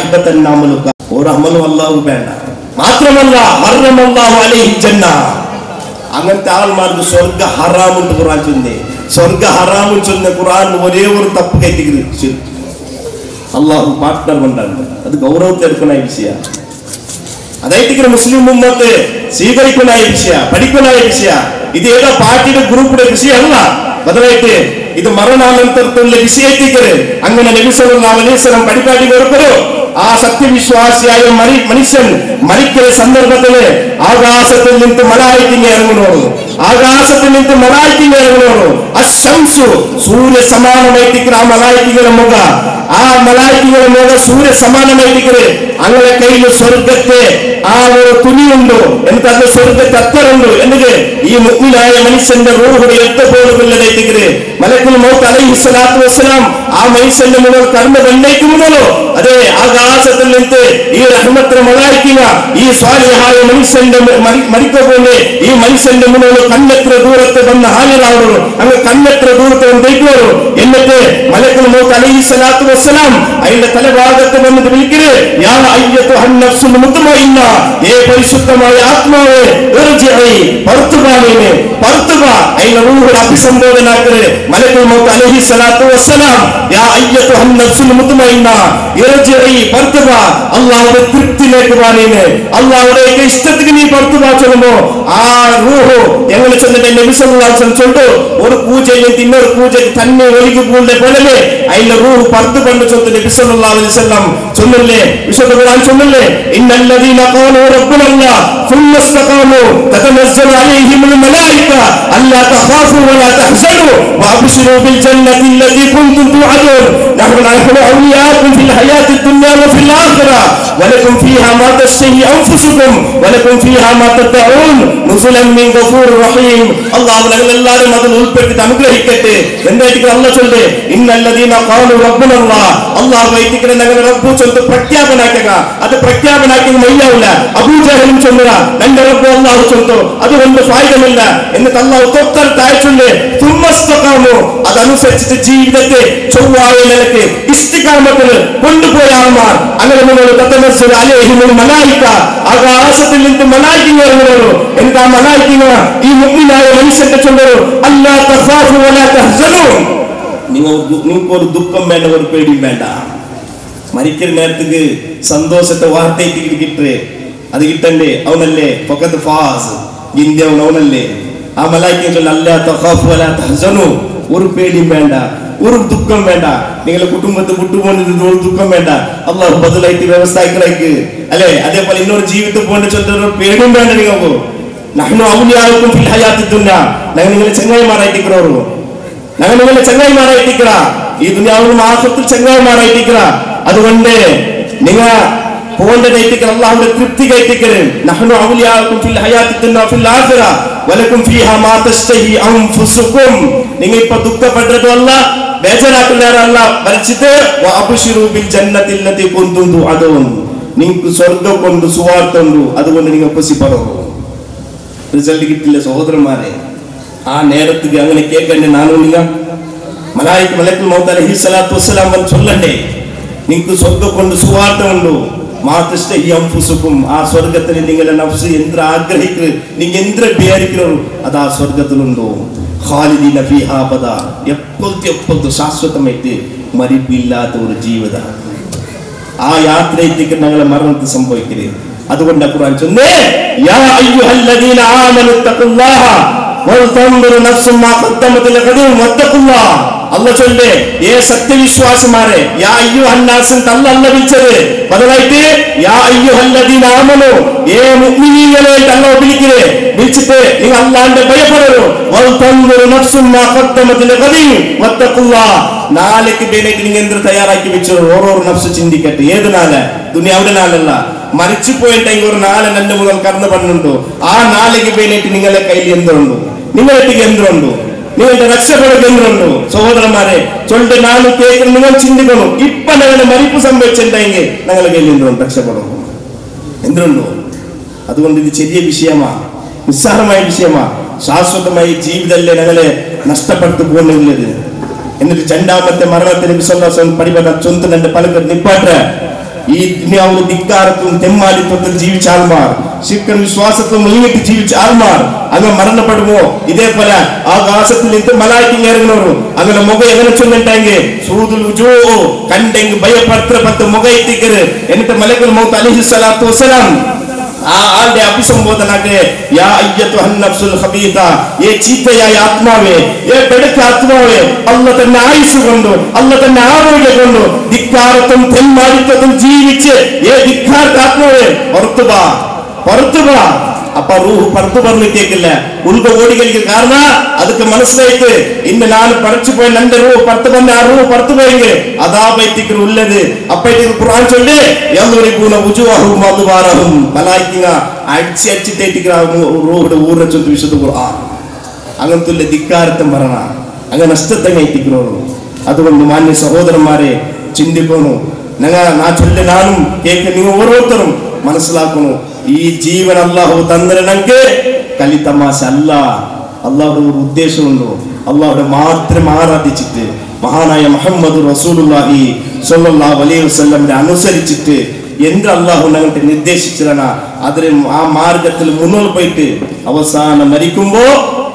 ഒരു അമലും അള്ളാഹു വേണ്ട മാത്രമല്ല ഹർറമല്ലാഹു അലൈഹി ജന്ന അങ്ങനത്തെ ആൾമാർക്ക് സ്വർഗ ഹറാമുണ്ട് ഖുർആൻ ചൊന്നേ സ്വർഗ ഹറാമു ചൊന്ന ഖുർആൻ ഒരേ ഒരു തപ്പ് കയറ്റിക്കുന്നത് അള്ളാഹു പാർട്ട്ണർ കൊണ്ടാണ് അത് ഗൗരവത്തിൽ എടുക്കുന്ന വിഷയ അതായിട്ട് മുസ്ലിം ഉമ്മത്ത് സ്വീകരിക്കുന്ന വിഷയ പഠിക്കുന്ന വിഷയ ഇത് ഏതോ പാർട്ടിയുടെ ഗ്രൂപ്പിന്റെ വിഷയമല്ല ബദലായിട്ട് ഇത് മരണാനന്തരത്തുള്ള വിഷയത്തിക്കര് അങ്ങനെ നബിസല്ലാ അലൈസ്ലം പഠിപ്പാട്ടി കൊടുക്കരോ ആ സത്യവിശ്വാസിയായ മരി മനുഷ്യൻ മരിക്കുന്ന സന്ദർഭത്തില് ആകാശത്തിൽ നിന്ന് മലായിക്കിങ് ഇറങ്ങുന്നു ആകാശത്തിൽ നിന്ന് മലായിക്കിങ് ഇറങ്ങുന്നു അശംസു സൂര്യ സമാനമായിട്ടിരിക്കുന്ന ആ മലായിക്കിങ്ങളുടെ മുഖ ആ മലായിക്കിങ്ങളുടെ മുഖ സൂര്യ സമാനമായിട്ടിരിക്കുന്നത് അങ്ങനെ കയ്യിൽ സ്വർഗത്തെ ആ ഒരു തുണിയുണ്ടോ എന്നിട്ട് അത് സ്വർഗത്തെ അത്തറുണ്ട് എന്നിട്ട് ഈ മുഗ്മിനായ മനുഷ്യന്റെ റൂഹുടെ എത്തപ്പോഴുള്ളതായിട്ടിരിക്കുന്നത് മലക്കുൽ മൗത്ത് അലൈഹി സ്വലാത്തു വസ്സലാം ആ മനുഷ്യന്റെ മുതൽ കർമ്മ ദണ്ഡയിക്കുമ്പോഴോ അതെ ആകാശത്തിൽ നിന്ന് ഈ റഹ്മത്തിന് മലായിക്കുക ഈ സ്വാലിഹായ മനുഷ്യന്റെ മരിക്കപോലെ ഈ മനുഷ്യന്റെ മുന്നിൽ കണ്ണെത്ര ദൂരത്ത് വന്ന് ഹാജരാവുള്ളൂ അങ്ങ് കണ്ണെത്ര ദൂരത്ത് വന്നേക്കുള്ളൂ എന്നിട്ട് മലക്കുൽ മൗത്ത് അലൈഹി സ്വലാത്തു വസ്സലാം അതിന്റെ തലഭാഗത്ത് വന്നിട്ട് വിളിക്കരുത് യാ അയ്യത്തു ഹന്നഫ്സുൽ മുത്മഇന്ന ഏ പരിശുദ്ധമായ ആത്മാവേ ഇർജിഇ പർത്തുബാനീനെ പർത്തുബ അതിന്റെ റൂഹിനെ അഭിസംബോധനാക്കരുത് മലക്കുൽ മൗത്ത് അലൈഹി സ്വലാത്തു വസ്സലാം യാ അയ്യത്തു ഹന്നഫ്സുൽ മുത്മഇന്ന ഇർജിഇ പർത്തുബ അല്ലാഹുവിന്റെ തൃപ്തിയിലേക്ക് വാനീനെ അല്ലാഹുവിന്റെ ഇഷ്ടത്തിന് നീ പർത്തുബ ചൊല്ലുമ്പോ ആ റൂഹ് എങ്ങനെ ചെന്നിട്ട് നബി സല്ലല്ലാഹു അലൈഹി വസല്ലം ചൊല്ലു ഒരു പൂജയിൽ നിന്ന് ഇന്നൊരു പൂജയ്ക്ക് തന്നെ ഒഴുകി പോകുന്ന പോലെ അതിന്റെ റൂഹ് പർത്ത് കൊണ്ട് ചൊല്ല് നബി സല്ലല്ലാഹു അലൈഹി വസല്ലം ചൊല്ലില്ലേ വിശുദ്ധ ഖുർആൻ ചൊല്ലില്ലേ ഇന്നല്ലദീന ഖാലൂ റബ്ബുനല്ലാ ثم استقاموا تتنزل عليهم الملائكة ألا تخافوا ولا تحزنوا وأبشروا بالجنة التي كنتم توعدون نحن نحن أولياءكم في الحياة الدنيا وفي الآخرة ولكم فيها ما تشتهي أنفسكم ولكم فيها ما تدعون نزلا من غفور رحيم الله ഞങ്ങൾ എല്ലാവരും അതിൽ ഉൾപ്പെട്ടിട്ട് അനുഗ്രഹിക്കട്ടെ എന്തായിട്ട് അല്ല ചൊല്ലേ ഇന്നല്ലദീന ഖാലു റബ്ബുനല്ലാ അല്ലാഹു വൈദിക്കനെ ഞങ്ങൾ റബ്ബു ചൊല്ല് പ്രഖ്യാപനാക്കുക അത് പ്രഖ്യാപനാക്കി മയ്യാവില്ല അബൂജഹലും ചൊല്ലുക എന്റെ റബ്ബു അല്ലാഹു ചൊല്ലു അതുകൊണ്ട് ഫായിദമില്ല എന്നിട്ട് അല്ലാഹു തൊട്ടടുത്ത് അയച്ചുണ്ട് തുമ്മസ്തകാമോ അതനുസരിച്ചിട്ട് ജീവിതത്തെ ചൊവ്വായ നിലക്ക് ഇസ്തികാമത്തിന് കൊണ്ടുപോയ ആൾമാർ അങ്ങനെ നിങ്ങൾ തത്തമസ്സുൽ അലൈഹിമുൽ മലായിക്ക ആകാശത്തിൽ നിന്ന് മലായിക്കിങ് ഇറങ്ങുന്നു എന്നിട്ട് ആ മലായിക്കിങ് ഈ മുഗ്മിനായ മനുഷ്യന്റെ ചൊല്ലു അല്ലാ തഖാഫു വലാ തഹ്സനു നിങ്ങൾ നിങ്ങൾക്ക് ഒരു ദുഃഖം വേണ്ട ഒരു പേടിയും വേണ്ട മരിക്കുന്ന നേരത്തേക്ക് സന്തോഷത്തെ വാർത്തയിട്ട് കിട്ടേ അത് കിട്ടണ്ടേ അവനല്ലേ ഫഖദ് ഫാസ് ഇന്ത്യ അവനല്ലേ ആ മലായിക്കും ചൊല്ല അല്ലാ തഖാഫു വലാ തഹ്സനു ഒരു പേടിയും വേണ്ട ഒരു ദുഃഖം വേണ്ട നിങ്ങളുടെ കുടുംബത്തെ വിട്ടുപോകുന്നത് ഒരു ദുഃഖം വേണ്ട അള്ളാഹു ബദലായിട്ട് വ്യവസ്ഥ ആയിക്കളേക്ക് അല്ലെ അതേപോലെ ഇന്നൊരു ജീവിതത്തിൽ പോകേണ്ട ചൊല്ലുന്ന ഒരു പേടിയും വേണ്ട നിങ്ങൾക്ക് നഹ്നു ഔലിയാവുക്കും ഫിൽ ഹയാത്തി ദുനിയ ഞങ്ങൾ നിങ്ങളെ ചങ്ങായിമാരായിട്ടിരിക്കണോ ഞങ്ങൾ നിങ്ങളെ ചങ്ങായിമാരായിട്ടിരിക്കണ ഈ ദുനിയാവിലും ആഹത്തിൽ ചങ്ങായിമാരായിട്ടിരിക്കണ അതുകൊണ്ട് നിങ്ങൾ പോകേണ്ടതായിട്ടിരിക്കണ അള്ളാഹുവിന്റെ തൃപ്തി കയറ്റിക്കരുത് നഹ്നു ഔലിയാവുക്കും ഫിൽ ഹയാത്തി ദുനിയ ഫിൽ ആഖിറ വലക്കും ഫീഹാ മാ തശ്തഹി അൻഫുസുക്കും നിങ്ങൾ ഇപ്പൊ ദുഃഖപ്പെട്ടതല്ല ബേജാറാക്കുന്നവരല്ല മരിച്ചിട്ട് വഅബ്ശിറൂ ബിൽ ജന്നത്തിൽ ലത്തി കുന്തും തുഅദൂൻ നിങ്ങൾക്ക് സ്വർഗ്ഗം കൊണ്ട് സുവാർത്ത ഉണ്ട് അതുകൊണ്ട് നിങ്ങൾ പ്രസിപ്പറോ റിസൾട്ട് കിട്ടില്ല സഹോദരന്മാരെ ആ നേരത്തേക്ക് അങ്ങനെ കേൾക്കണ്ടേ നാനും നിങ്ങൾ മലായിക്ക് മലക്കുൽ മൗത്ത് അലൈഹി സ്വലാത്തു വസ്സലാം വന്ന് ചൊല്ലണ്ടേ നിങ്ങൾക്ക് സ്വർഗ്ഗം കൊണ്ട് സുവാർത്ത ഉണ്ടോ മാതൃഷ്ട അംഫുസുക്കും ആ സ്വർഗത്തിൽ നിങ്ങളുടെ നഫ്സ് എന്ത് ആഗ്രഹിക്കുന്നു നിങ്ങൾ എന്ത് വിചാരിക്കുന്നു അത് ആ സ്വർഗത്തിലുണ്ടോ ഖാലിദീന ഫീഹാ അബദ എപ്പോഴത്തെ എപ്പോഴത്തെ ശാശ്വതമായിട്ട് മരിപ്പില്ലാത്ത ഒരു ജീവിതം ആ യാത്രയിലേക്ക് ഞങ്ങളെ മരണത്തിൽ സംഭവിക്കരുത് അതുകൊണ്ട് ഖുർആൻ ചൊന്നേ യാ അയ്യുഹല്ലദീന ആമനു തഖുല്ലാഹ വൽതൻദുർ നഫ്സും മാ ഖദ്ദമത് ലഗദിൻ വത്തഖുല്ലാഹ അല്ല ചൊല്ലേ ഏ സത്യവിശ്വാസമാരെ യാ അയ്യു അന്നാസിൻ തല്ല അല്ല വിളിച്ചത് ബദലായിട്ട് യാ അയ്യു അല്ലദീന ആമനു ഏ മുഅ്മിനീങ്ങളെ തല്ല വിളിക്കേ വിളിച്ചിട്ട് നിങ്ങൾ അല്ലാഹുവിന്റെ ഭയപ്പെടരുത് വൽതൻദുർ നഫ്സും മാ ഖദ്ദമത് ലഗദിൻ വത്തഖുല്ലാഹ നാളേക്ക് വേണ്ടിയിട്ട് നിങ്ങൾ എന്ത് തയ്യാറാക്കി വെച്ചു ഓരോ നഫ്സ് ചിന്തിക്കട്ടെ ഏത് നാള് ദുനിയാവിടെ നാളല്ല മരിച്ചു പോയിട്ടെങ്കിൽ ഒരു നാളെ രണ്ട് മുതൽ കടന്നു പണ്ണുണ്ടോ ആ നാളേക്ക് വേണ്ടിയിട്ട് നിങ്ങളുടെ കയ്യിൽ എന്തുണ്ടോ നിങ്ങളുടെ എന്തുണ്ടോ നിങ്ങളുടെ രക്ഷപ്പെടുക എന്തുണ്ടോ സഹോദരന്മാരെ ചൊല്ലിട്ട് നാല് കേൾക്കുന്ന നിങ്ങൾ ചിന്തിക്കണം ഇപ്പൊ ഞങ്ങളുടെ മരിപ്പ് സംഭവിച്ചിട്ടുണ്ടെങ്കിൽ ഞങ്ങളുടെ കയ്യിൽ എന്തുണ്ട് രക്ഷപ്പെടും എന്തുണ്ടോ അതുകൊണ്ട് ഇത് ചെറിയ വിഷയമാ നിസ്സാരമായ വിഷയമാ ശാശ്വതമായ ജീവിതമല്ലേ ഞങ്ങളെ നഷ്ടപ്പെട്ടു പോകുന്നുള്ളത് എന്നിട്ട് രണ്ടാമത്തെ മരണത്തിന് വിശ്വാസം പടിപെട്ട ചൊന്ത് രണ്ട് പലരും നിപ്പാട്ട ഈ ദുനിയാവിൽ ധിക്കാരത്തും തെമ്മാലിത്വത്തിൽ ജീവിച്ച ആൾമാർ ശിക്കൻ വിശ്വാസത്തിൽ മുങ്ങിട്ട് ജീവിച്ച ആൾമാർ അങ്ങനെ മരണപ്പെടുമോ ഇതേപോലെ ആകാശത്തിൽ നിന്ന് മലാക്കി ഇറങ്ങുന്നവരും അങ്ങനെ മുഖം എങ്ങനെ ചൊല്ലിട്ടെങ്കിൽ സൂതുൽ ഉജോ കണ്ടെങ്കിൽ ഭയപ്പെടുത്ത പത്ത് മുഖ എത്തിക്കരുത് എന്നിട്ട് മലക്കുൽ മൗത്ത് അലഹി സ്വലാത്തു വസ്സലാം ആ ആളുടെ അഭിസംബോധനക്ക് യാ അയ്യത്തുഹൻ നഫ്സുൽ ഖബീത ഏ ചീത്തയായ ആത്മാവേ ഏ പെടുക്ക ആത്മാവേ അല്ല തന്നെ ആയുസ് കൊണ്ടു അല്ല തന്നെ ആരോഗ്യം കൊണ്ടു ധിക്കാരത്തും തെന്മാരിത്വത്തും ജീവിച്ച് ഏ ധിക്കാരത്തെ ആത്മാവേ പുറത്തു വാ പുറത്തു വാ അപ്പൊ റൂഹ് പുറത്തു പറഞ്ഞിട്ടേക്കില്ല ഉൾക ഓടിക്കലിക്ക് കാരണ ಅದಕ್ಕೆ മനസ്സിലായിട്ട് ഇന്ന് ನಾನು പറിച്ചു പോയ രണ്ട് റൂ പുറത്തു വന്ന ആ റൂ പുറത്തു പോയെങ്കിൽ അതാ പൈത്തിക്ക് ഉള്ളത് അപ്പഴത്തേക്ക് ഖുർആൻ ചൊല്ലി യദ്രിബൂന വുജൂഹും വദ്വാറഹും മലായിക അടിച്ച് അടിച്ചിട്ടേക്ക് റൂഹുടെ ഊരിനെ ചൊല്ലി വിശുദ്ധ ഖുർആൻ അങ്ങനത്തെ ധിക്കാരത്തം പറയണ അങ്ങനെ നഷ്ടത്തെ കയറ്റിക്കണോളൂ അതുകൊണ്ട് മാന്യ സഹോദരന്മാരെ ചിന്തിക്കണു ഞങ്ങ നാ ചൊല്ലി നാനും കേക്ക് നിങ്ങൾ ഓരോരുത്തരും മനസ്സിലാക്കണു ഈ ജീവൻ അള്ളാഹു തന്നിരണെങ്കിൽ കലിത്തമാശ അല്ല അള്ളാഹുടെ ഒരു ഉദ്ദേശമുണ്ടോ അള്ളാഹുടെ മാത്രം ആരാധിച്ചിട്ട് മഹാനായ മുഹമ്മദ് റസൂലുള്ളാഹി സ്വല്ലല്ലാഹു അലൈഹി വസല്ലമിനെ അനുസരിച്ചിട്ട് എന്ത് അള്ളാഹു ഞങ്ങൾക്ക് നിർദ്ദേശിച്ചതാണ് അതിൽ ആ മാർഗത്തിൽ മുന്നോട്ട് പോയിട്ട് അവസാനം മരിക്കുമ്പോ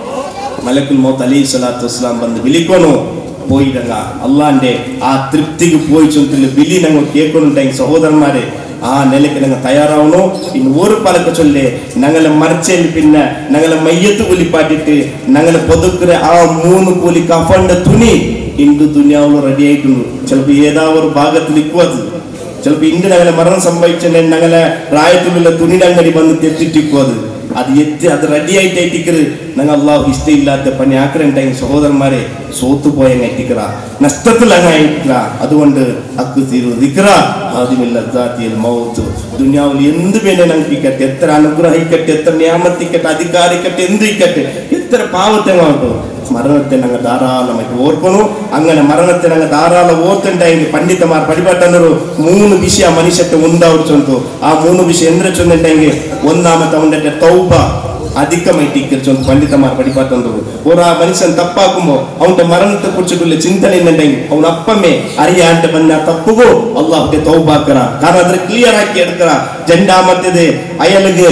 മലക്കുൽ മൗത്ത് അലൈഹി സ്വലാത്തു വസ്സലാം വന്ന് വിളിക്കണു പോയിടങ്ങ അള്ളാന്റെ ആ തൃപ്തിക്ക് പോയി ചൊല്ലില്ല വിളി ഞങ്ങൾ കേൾക്കുന്നുണ്ടെങ്കിൽ സഹോദരന്മാരെ ആ നിലയ്ക്ക് ഞങ്ങൾ തയ്യാറാവണോ ഇന്ന് ഒരു പലക്ക് ചൊല്ലേ ഞങ്ങളെ മറിച്ചതിൽ പിന്നെ ഞങ്ങളെ മയ്യത്ത് കുലിപ്പാട്ടിട്ട് ഞങ്ങളെ പൊതുക്കുற ആ മൂന്ന് കൂലി കഫന്റെ തുണി ഇന്ന് ദുനിയാവുള്ള റെഡി ആയിട്ടുണ്ട് ചിലപ്പോ ഏതാ ഒരു ഭാഗത്ത് നിൽക്കും അത് ചിലപ്പോ ഇന്ന് ഞങ്ങളെ മരണം സംഭവിച്ചിട്ടുണ്ടെങ്കിൽ ഞങ്ങളെ പ്രായത്തിലുള്ള തുണിയുടെ ಅಂಗಡಿ ಬಂದು ತೆತ್ತಿಟ್ಟಿಕ್ಕೋ ಅದು അത് എത്തി അത് റെഡി ആയിട്ട് എത്തിക്കറ് ഞങ്ങൾ അള്ളാഹു ഇഷ്ടമില്ലാത്ത പണി ആക്കറുണ്ടെങ്കിൽ സഹോദരന്മാരെ സോത്തു പോയ എത്തിക്കറ നഷ്ടത്തിൽ അങ്ങ് അയക്കുക അതുകൊണ്ട് അക്ക് തീരു ദിക്ര ആദ്യമില്ലാത്തിയിൽ മൗത്ത് ദുനിയാവിൽ എന്ത് വേണേ ഞങ്ങൾക്ക് ഇക്കട്ടെ എത്ര അനുഗ്രഹിക്കട്ടെ എത്ര നിയാമത്തിക്കട്ടെ അധികാരിക്കട്ടെ എന്ത് ഇക്കട്ടെ എത്ര പാവത്തെ ആവട്ടോ മരണത്തെ ഞങ്ങൾ ധാരാളമായിട്ട് ഓർക്കണു അങ്ങനെ മരണത്തെ ഞങ്ങൾ ധാരാളം ഓർത്തുണ്ടെങ്കിൽ പണ്ഡിതമാർ പടിപെട്ടു മൂന്ന് വിഷയ മനുഷ്യത്തെ ഉണ്ടാവുന്നു ആ മൂന്ന് വിഷയം എന്തിനെ ചൊന്നിട്ടുണ്ടെങ്കിൽ ഒന്നാമത്തെ അവന്റെ തൗബ അധികമായിട്ട് ഇരിക്കുന്നു പണ്ഡിതമാർ പടിപാട്ടുണ്ട് ഒരു ആ മനുഷ്യൻ തപ്പാക്കുമ്പോ അവന്റെ മരണത്തെ കുറിച്ചിട്ടുള്ള ചിന്തന എന്നുണ്ടെങ്കിൽ അവൻ അപ്പമേ അറിയാണ്ട് വന്ന തപ്പുകോ അള്ളാഹുന്റെ തൗബാക്കറ കാരണം അത് ക്ലിയർ ആക്കി എടുക്കറ രണ്ടാമത്തേത് അയാൾക്ക്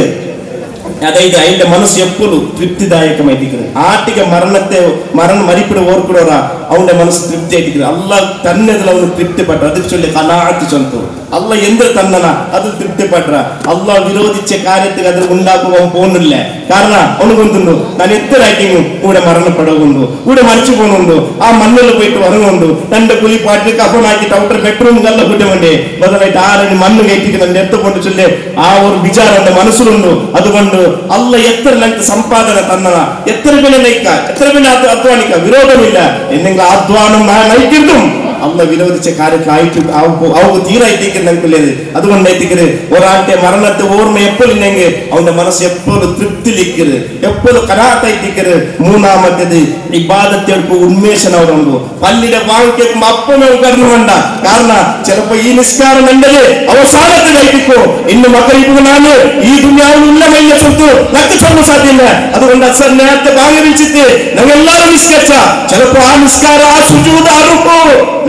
അതായത് അതിന്റെ മനസ്സ് എപ്പോഴും തൃപ്തിദായകമായിരിക്കുന്നത് ആട്ടിക മരണത്തെ മരണം മരിപ്പിട ഓർക്കിടോറ അവന്റെ മനസ്സ് തൃപ്തിയായിരിക്കുന്നത് അള്ളാഹ് തന്നെ അവന് തൃപ്തിപ്പെട്ട അതിൽ ചൊല്ലി കലാഴ്ത്തി ചൊല്ലുന്നു അല്ല എന്ത് തന്നന അതിൽ തൃപ്തിപ്പെട്ട അള്ളാഹ് വിരോധിച്ച കാര്യത്തിൽ അതിൽ ഉണ്ടാക്കുവാൻ പോകുന്നില്ല കാരണം അവന് കൊണ്ടുണ്ടു ഞാൻ എത്ര ആക്കിയും ഇവിടെ മരണപ്പെടുകൊണ്ടു ഇവിടെ മരിച്ചു പോകുന്നുണ്ടു ആ മണ്ണിൽ പോയിട്ട് ഉറങ്ങുന്നുണ്ടു തന്റെ കുലിപ്പാട്ട് കഫനാക്കിട്ട് ഔട്ടർ ബെഡ്റൂം കല്ല കുറ്റമുണ്ടേ ബദലായിട്ട് ആരും മണ്ണ് കയറ്റിട്ട് എത്ത കൊണ്ട് ചൊല്ലി ആ ഒരു വിചാരം എന്റെ മനസ്സിലുണ്ടു അതുകൊണ്ട് അല്ല എത്ര ഞങ്ങൾക്ക് സമ്പാദന തന്നത എത്ര പേരെ നയിക്ക എത്ര പേരെ അധ്വാനിക്ക വിരോധമില്ല എന്നെങ്കിൽ അധ്വാനം ഞാൻ നയിക്കുന്നതും അല്ല വിരോധിച്ച കാര്യത്തിലായിട്ട് അവർക്ക് തീരായിട്ടേക്ക് ഞങ്ങൾക്കുള്ളത് അതുകൊണ്ട് എത്തിക്കരുത് ഒരാളുടെ മരണത്തെ ഓർമ്മ എപ്പോഴില്ലെങ്കിൽ അവന്റെ മനസ്സ് എപ്പോഴും തൃപ്തിലിക്കരുത് എപ്പോഴും കരാത്തായിട്ടിക്കരുത് മൂന്നാമത്തേത് ഇബാദത്തെടുപ്പ് ഉന്മേഷനവരുണ്ടോ പള്ളിയുടെ വാങ്ങിക്കുമ്പോ അപ്പനോ കടന്നു വേണ്ട കാരണം ചിലപ്പോ ഈ നിസ്കാരം എന്നത് അവസാനത്തിലായിട്ടിക്കോ ഇന്ന് മക്കളിപ്പോ നാല് ഈ ദുനിയാവിലുള്ള വലിയ സ്വത്ത് നഷ്ടപ്പെടാൻ സാധ്യമില്ല അതുകൊണ്ട് അസർ നേരത്തെ വാങ്ങി വെച്ചിട്ട് ഞങ്ങൾ എല്ലാവരും നിസ്കരിച്ച ചിലപ്പോ ആ നിസ്കാരം ആ സുജൂത അറുപ്പോ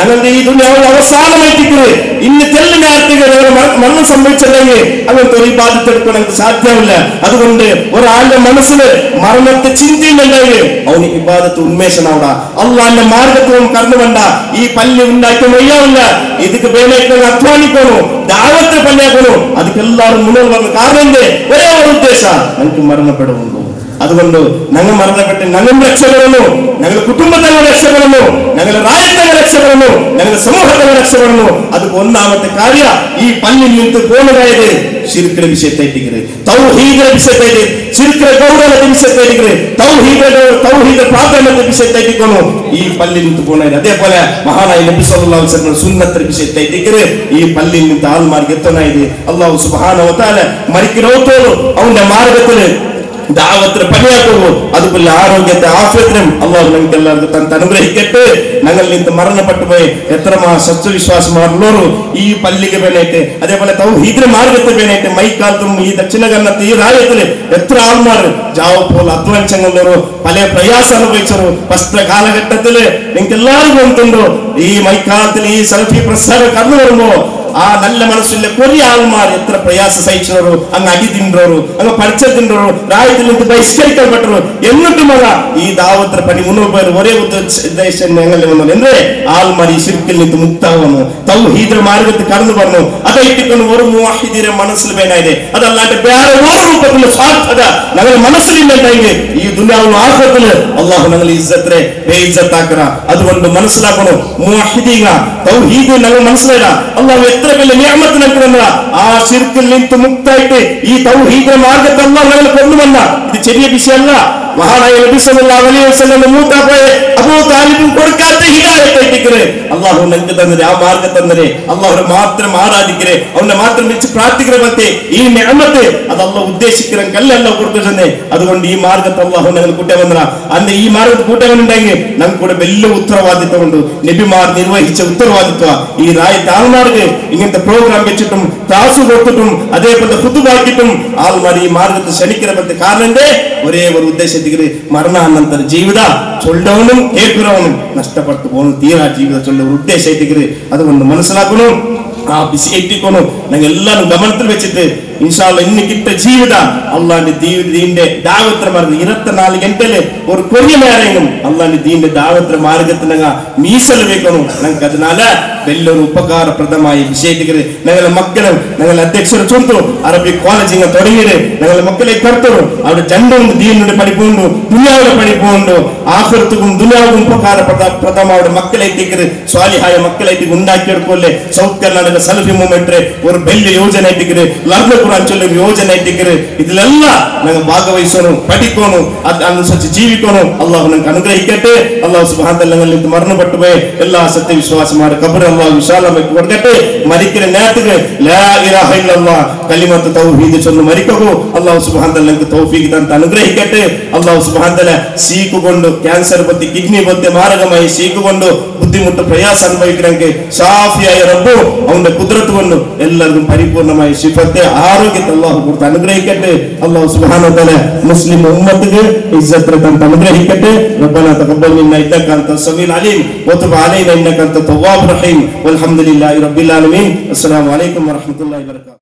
ഞങ്ങളുടെ ഈ ദുനിയാവിൽ അവസാനമായിട്ടിരിക്കുന്നത് ഇന്ന് തെല്ല് നേരത്തേക്ക് ഞങ്ങൾ മര- മരണം സംഭവിച്ചില്ലെങ്കിൽ അങ്ങനത്തെ ഒരു ബാധ്യത്തെടുക്കാൻ ഞങ്ങൾക്ക് സാധ്യമില്ല അതുകൊണ്ട് ഒരാളുടെ മനസ്സിൽ മരണത്തെ ചിന്തയുണ്ടെങ്കിൽ അവന് ഇബാദത്ത് ഉന്മേഷനാവട അള്ളാന്റെ മാർഗത്വം കടന്നു വേണ്ട ഈ പല്ല് ഉണ്ടാക്കി വയ്യാവില്ല ಇದಕ್ಕೆ ಬೇರೆ ಅಧ್ವಾನಿಕೋನು ದಾವತ್ರ ಪಲ್ಯಾಕೋನು ಅದಕ್ಕೆಲ್ಲಾರು ಮುನ್ನೋರು ಬರಲು ಕಾರಣ ಎಂದೇ ഒരേ ഒരു ഉദ്ദേശ നമുക്ക് മരണപ്പെടുന്നു അതുകൊണ്ട് ഞങ്ങൾ മരണപ്പെട്ട് ഞങ്ങൾ രക്ഷപ്പെടുന്നു ഞങ്ങളുടെ കുടുംബത്തെ രക്ഷപ്പെടുന്നു ഞങ്ങളുടെ രാജ്യത്തെ രക്ഷപ്പെടുന്നു ഞങ്ങളുടെ സമൂഹത്തെ രക്ഷപ്പെടുന്നു അത് ഒന്നാമത്തെ കാര്യ ഈ പല്ലിൽ നിന്ന് പോകുന്നതായത് ശിരുക്കിന്റെ വിഷയത്തായിട്ടിരിക്കുന്നത് തൗഹീദിന്റെ വിഷയത്തായിട്ട് ശിരുക്കിന്റെ ഗൗരവത്തെ വിഷയത്തായിരിക്കുന്നത് തൗഹീദിന്റെ തൗഹീദ പ്രാധാന്യത്തെ വിഷയത്തായിട്ടിരിക്കുന്നു ഈ പല്ലിൽ നിന്ന് പോകുന്നത് അതേപോലെ മഹാനായ നബി സല്ലല്ലാഹു അലൈഹി വസല്ലം സുന്നത്തിന്റെ വിഷയത്തായിട്ടിരിക്കുന്നത് ഈ പല്ലിൽ നിന്ന് ആൾമാർക്ക് എത്തനായത് അള്ളാഹു സുബ്ഹാനഹു വതആല മരിക്കുന്നോത്തോളം അവന്റെ മാർഗത്തില് ദാവത്തിന് പണിയാക്കുമോ അതുപോലെ ആരോഗ്യത്തെ ആഫ്യത്തിനും അള്ളാഹു നമുക്ക് എല്ലാവർക്കും തൻ അനുഗ്രഹിക്കട്ടെ ഞങ്ങളിൽ നിന്ന് മരണപ്പെട്ടു പോയി എത്രമാ സത്യവിശ്വാസമാണുള്ളൂ ഈ പല്ലിക്ക് വേണേറ്റ് അതേപോലെ തൗഹീദിന് മാർഗത്തെ വേണേറ്റ് മൈക്കാലത്തും ഈ ദക്ഷിണകരണത്ത് ഈ രാജ്യത്തില് എത്ര ആൾമാർ ജാവ പോലെ അധ്വാനിച്ചങ്ങുള്ളവരോ പല പ്രയാസം അനുഭവിച്ചോ ഫസ്റ്റ് കാലഘട്ടത്തില് നിങ്ങൾക്ക് എല്ലാവർക്കും ഒന്നുണ്ടോ ഈ മൈക്കാലത്തിൽ ഈ സെൽഫി പ്രസ്ഥാനം കടന്നു വരുമ്പോ ആ നല്ല മനസ്സിലെ കുറെ ആൾമാർ എത്ര പ്രയാസ സഹിച്ചവരോ അങ്ങ് അടി തിന്നോറു അങ്ങ് പഠിച്ച തിന്നോറു രാജ്യത്തിൽ നിന്ന് ബഹിഷ്കരിക്കപ്പെട്ടു എന്നിട്ടും അല്ല ഈ ദാവത്ര പണി മുന്നോട്ട് പോയത് ഒരേ ഉദ്ദേശം ഞങ്ങളിൽ വന്നത് എന്തേ ആൾമാർ ഈ ശിർക്കിൽ നിന്ന് മുക്താവുന്നു തൗഹീദ മാർഗത്തിൽ കടന്നു പറഞ്ഞു അതായിട്ടിക്കൊണ്ട് ഒരു മുവാഹിദിന്റെ മനസ്സിൽ വേനായത് അതല്ലാണ്ട് വേറെ ഒരു രൂപത്തിലുള്ള സ്വാർത്ഥത ഞങ്ങളുടെ മനസ്സിലില്ലെങ്കിൽ ഈ ദുനിയാവുള്ള ആഹ്ലത്തില് അള്ളാഹു ഞങ്ങൾ ഇസ്സത്തിനെ ബേഇസ്സത്താക്കറ അതുകൊണ്ട് മനസ്സിലാക്കണം മുവാഹിദീക തൗഹീദ് ഞങ്ങൾ മനസ്സിലായില്ല അള്ളാഹു എത്ര വലിയ നിയമത്തിന് നമുക്ക് തന്നതാ ആ ശിർക്കിൽ നിന്ന് മുക്തായിട്ട് ഈ തൗഹീദ മാർഗത്തെ അള്ളാഹു ഞങ്ങൾ കൊണ്ടുവന്ന ഇത് ചെറിയ വിഷയമല്ല മഹാനായ നബി സല്ലല്ലാഹു അലൈഹി വസല്ലം മൂത്താപ്പോയ അബൂ താലിബും കൊടുക്കാത്ത ഹിദായത്തായിട്ടിക്കറ് അള്ളാഹു ഞങ്ങൾക്ക് തന്നത് ആ മാർഗം തന്നത് അള്ളാഹുനെ മാത്രം ആരാധിക്കരെ അവനെ മാത്രം വെച്ച് പ്രാർത്ഥിക്കുന്ന പറ്റേ ഈ നിയമത്ത് അത് അള്ളാഹ് ഉദ്ദേശിക്കുന്ന കല്ലല്ല കൊടുക്കുന്നത് അതുകൊണ്ട് ഈ മാർഗത്തെ അള്ളാഹു ഞങ്ങൾ കൂട്ടവന്ന അന്ന് ഈ മാർഗത്ത് കൂട്ടവനുണ്ടെങ്കിൽ നമുക്ക് കൂടെ വലിയ ഉത്തരവാദിത്വമുണ്ട് നബിമാർ നിർവഹിച്ച ഉത്തരവാദിത്വ ഈ രാജ്യത്തെ ആൾമാർക്ക് ഇങ്ങനത്തെ പ്രോഗ്രാം വെച്ചിട്ടും ക്ലാസ് കൊടുത്തിട്ടും അതേപോലെ ഹുത്തുബാക്കിയിട്ടും ആൾമാർ ഈ മാർഗത്തെ ക്ഷണിക്കുന്ന പറ്റേ കാരണം എന്തേ ഒരേ ഒരു ഉദ്ദേശത്തിൽ മരണാനന്തര ജീവിത ചൊല്ലവനും കേൾക്കുന്നവനും നഷ്ടപ്പെട്ടു പോകുന്നു തീരാ ജീവിത ചൊല്ല ഒരു ഉദ്ദേശമായിട്ട് അതുകൊണ്ട് മനസ്സിലാക്കണം ആ ബിസി എത്തിക്കണം ഞങ്ങൾ എല്ലാവരും ഗമനത്തിൽ വെച്ചിട്ട് ഇൻഷാല്ല ഇന്ന് കിട്ട ജീവിത അള്ളാന്റെ ദീന്റെ ദാവത്ര മാർഗം ഇരുപത്തിനാല് ഗಂಟೆಲೆ ഒരു കൊറിയ നേരെയും അള്ളാന്റെ ദീന്റെ ദാവത്ര മാർഗത്തിനങ്ങ മീസൽ വെക്കണം ഞങ്ങൾക്ക് അതിനാല വലിയൊരു ഉപകാരപ്രദമായ വിഷയത്തിക്കത് ഞങ്ങളെ മക്കളും ഞങ്ങളെ അധ്യക്ഷർ ചൊന്തു അറബിക് കോളേജിങ് തുടങ്ങിയത് ഞങ്ങളെ മക്കളെ കർത്തರು അവിടെ ജണ്ടുണ്ട് ദീനിന്റെ പഠിപ്പുണ്ട് ദുനിയാവുടെ പഠിപ്പുണ്ട് ആഹൃത്തുക്കും ദുനിയാവും ഉപകാരപ്രദ പ്രദമായ മക്കളെ എത്തിക്കരുത് സ്വാലിഹായ മക്കളെ ഉണ്ടാക്കിയെടുക്കല്ലേ സൗത്ത് കർണാടക സലഫി മൂവ്മെന്റ് ഒരു വലിയ ಯೋಜನೆ ಇಟ್ಟಿದ್ರೆ ಲರ್ನ ಕುರಾನ್ ಚೊಲ್ಲ ಯೋಜನೆ ಇಟ್ಟಿದ್ರೆ ಇದೆಲ್ಲ ನಂಗೆ ಭಾಗವಹಿಸೋನು പഠിക്കണു അത് അനുസരിച്ച് ജീവിക്കണു അള്ളാഹു നമുക്ക് അനുഗ്രഹിക്കട്ടെ അള്ളാഹു സുബാന്തല്ലെങ്കിൽ മരണപ്പെട്ടു പോയി എല്ലാ സത്യവിശ്വാസമാരുടെ കബർ അള്ളാഹു വിശാലമാക്കി കൊടുക്കട്ടെ മരിക്കുന്ന നേരത്തിന് ലാ ഇലാഹ ഇല്ലല്ലാഹ് കലിമത്ത് തൗഹീദ് ചൊന്ന് മരിക്കൂ അള്ളാഹു സുബാന്തൽ നമുക്ക് തൗഫീഖ് തന്നിട്ട് അനുഗ്രഹിക്കട്ടെ അള്ളാഹു സുബാന്തല സീക്ക് കൊണ്ട് ക്യാൻസർ പറ്റി കിഡ്നി പറ്റി മാരകമായി സീക്ക് കൊണ്ട് ബുദ്ധിമുട്ട് പ്രയാസം അനുഭവിക്കണമെങ്കിൽ ഷാഫിയായ റബ്ബു അവന്റെ കുതിരത്ത് കൊണ്ട് എല്ലാവർക്കും പരിപൂർണമായ ശിഫത്തെ ആരോഗ്യത്തെ അള്ളാഹു കൊടുത്ത് അനുഗ്രഹിക്കട്ടെ അള്ളാഹു സുബ്ഹാനഹു വതആല മുസ്ലിം ഉമ്മത്തിക്ക് ഇസ്സത്ത് തന്നിട്ട് അനുഗ്രഹിക്കട്ടെ ربنا تقبل منا انك انت السميع العليم وتب علينا انك انت التواب الرحيم والحمد لله رب العالمين السلام عليكم ورحمه الله وبركاته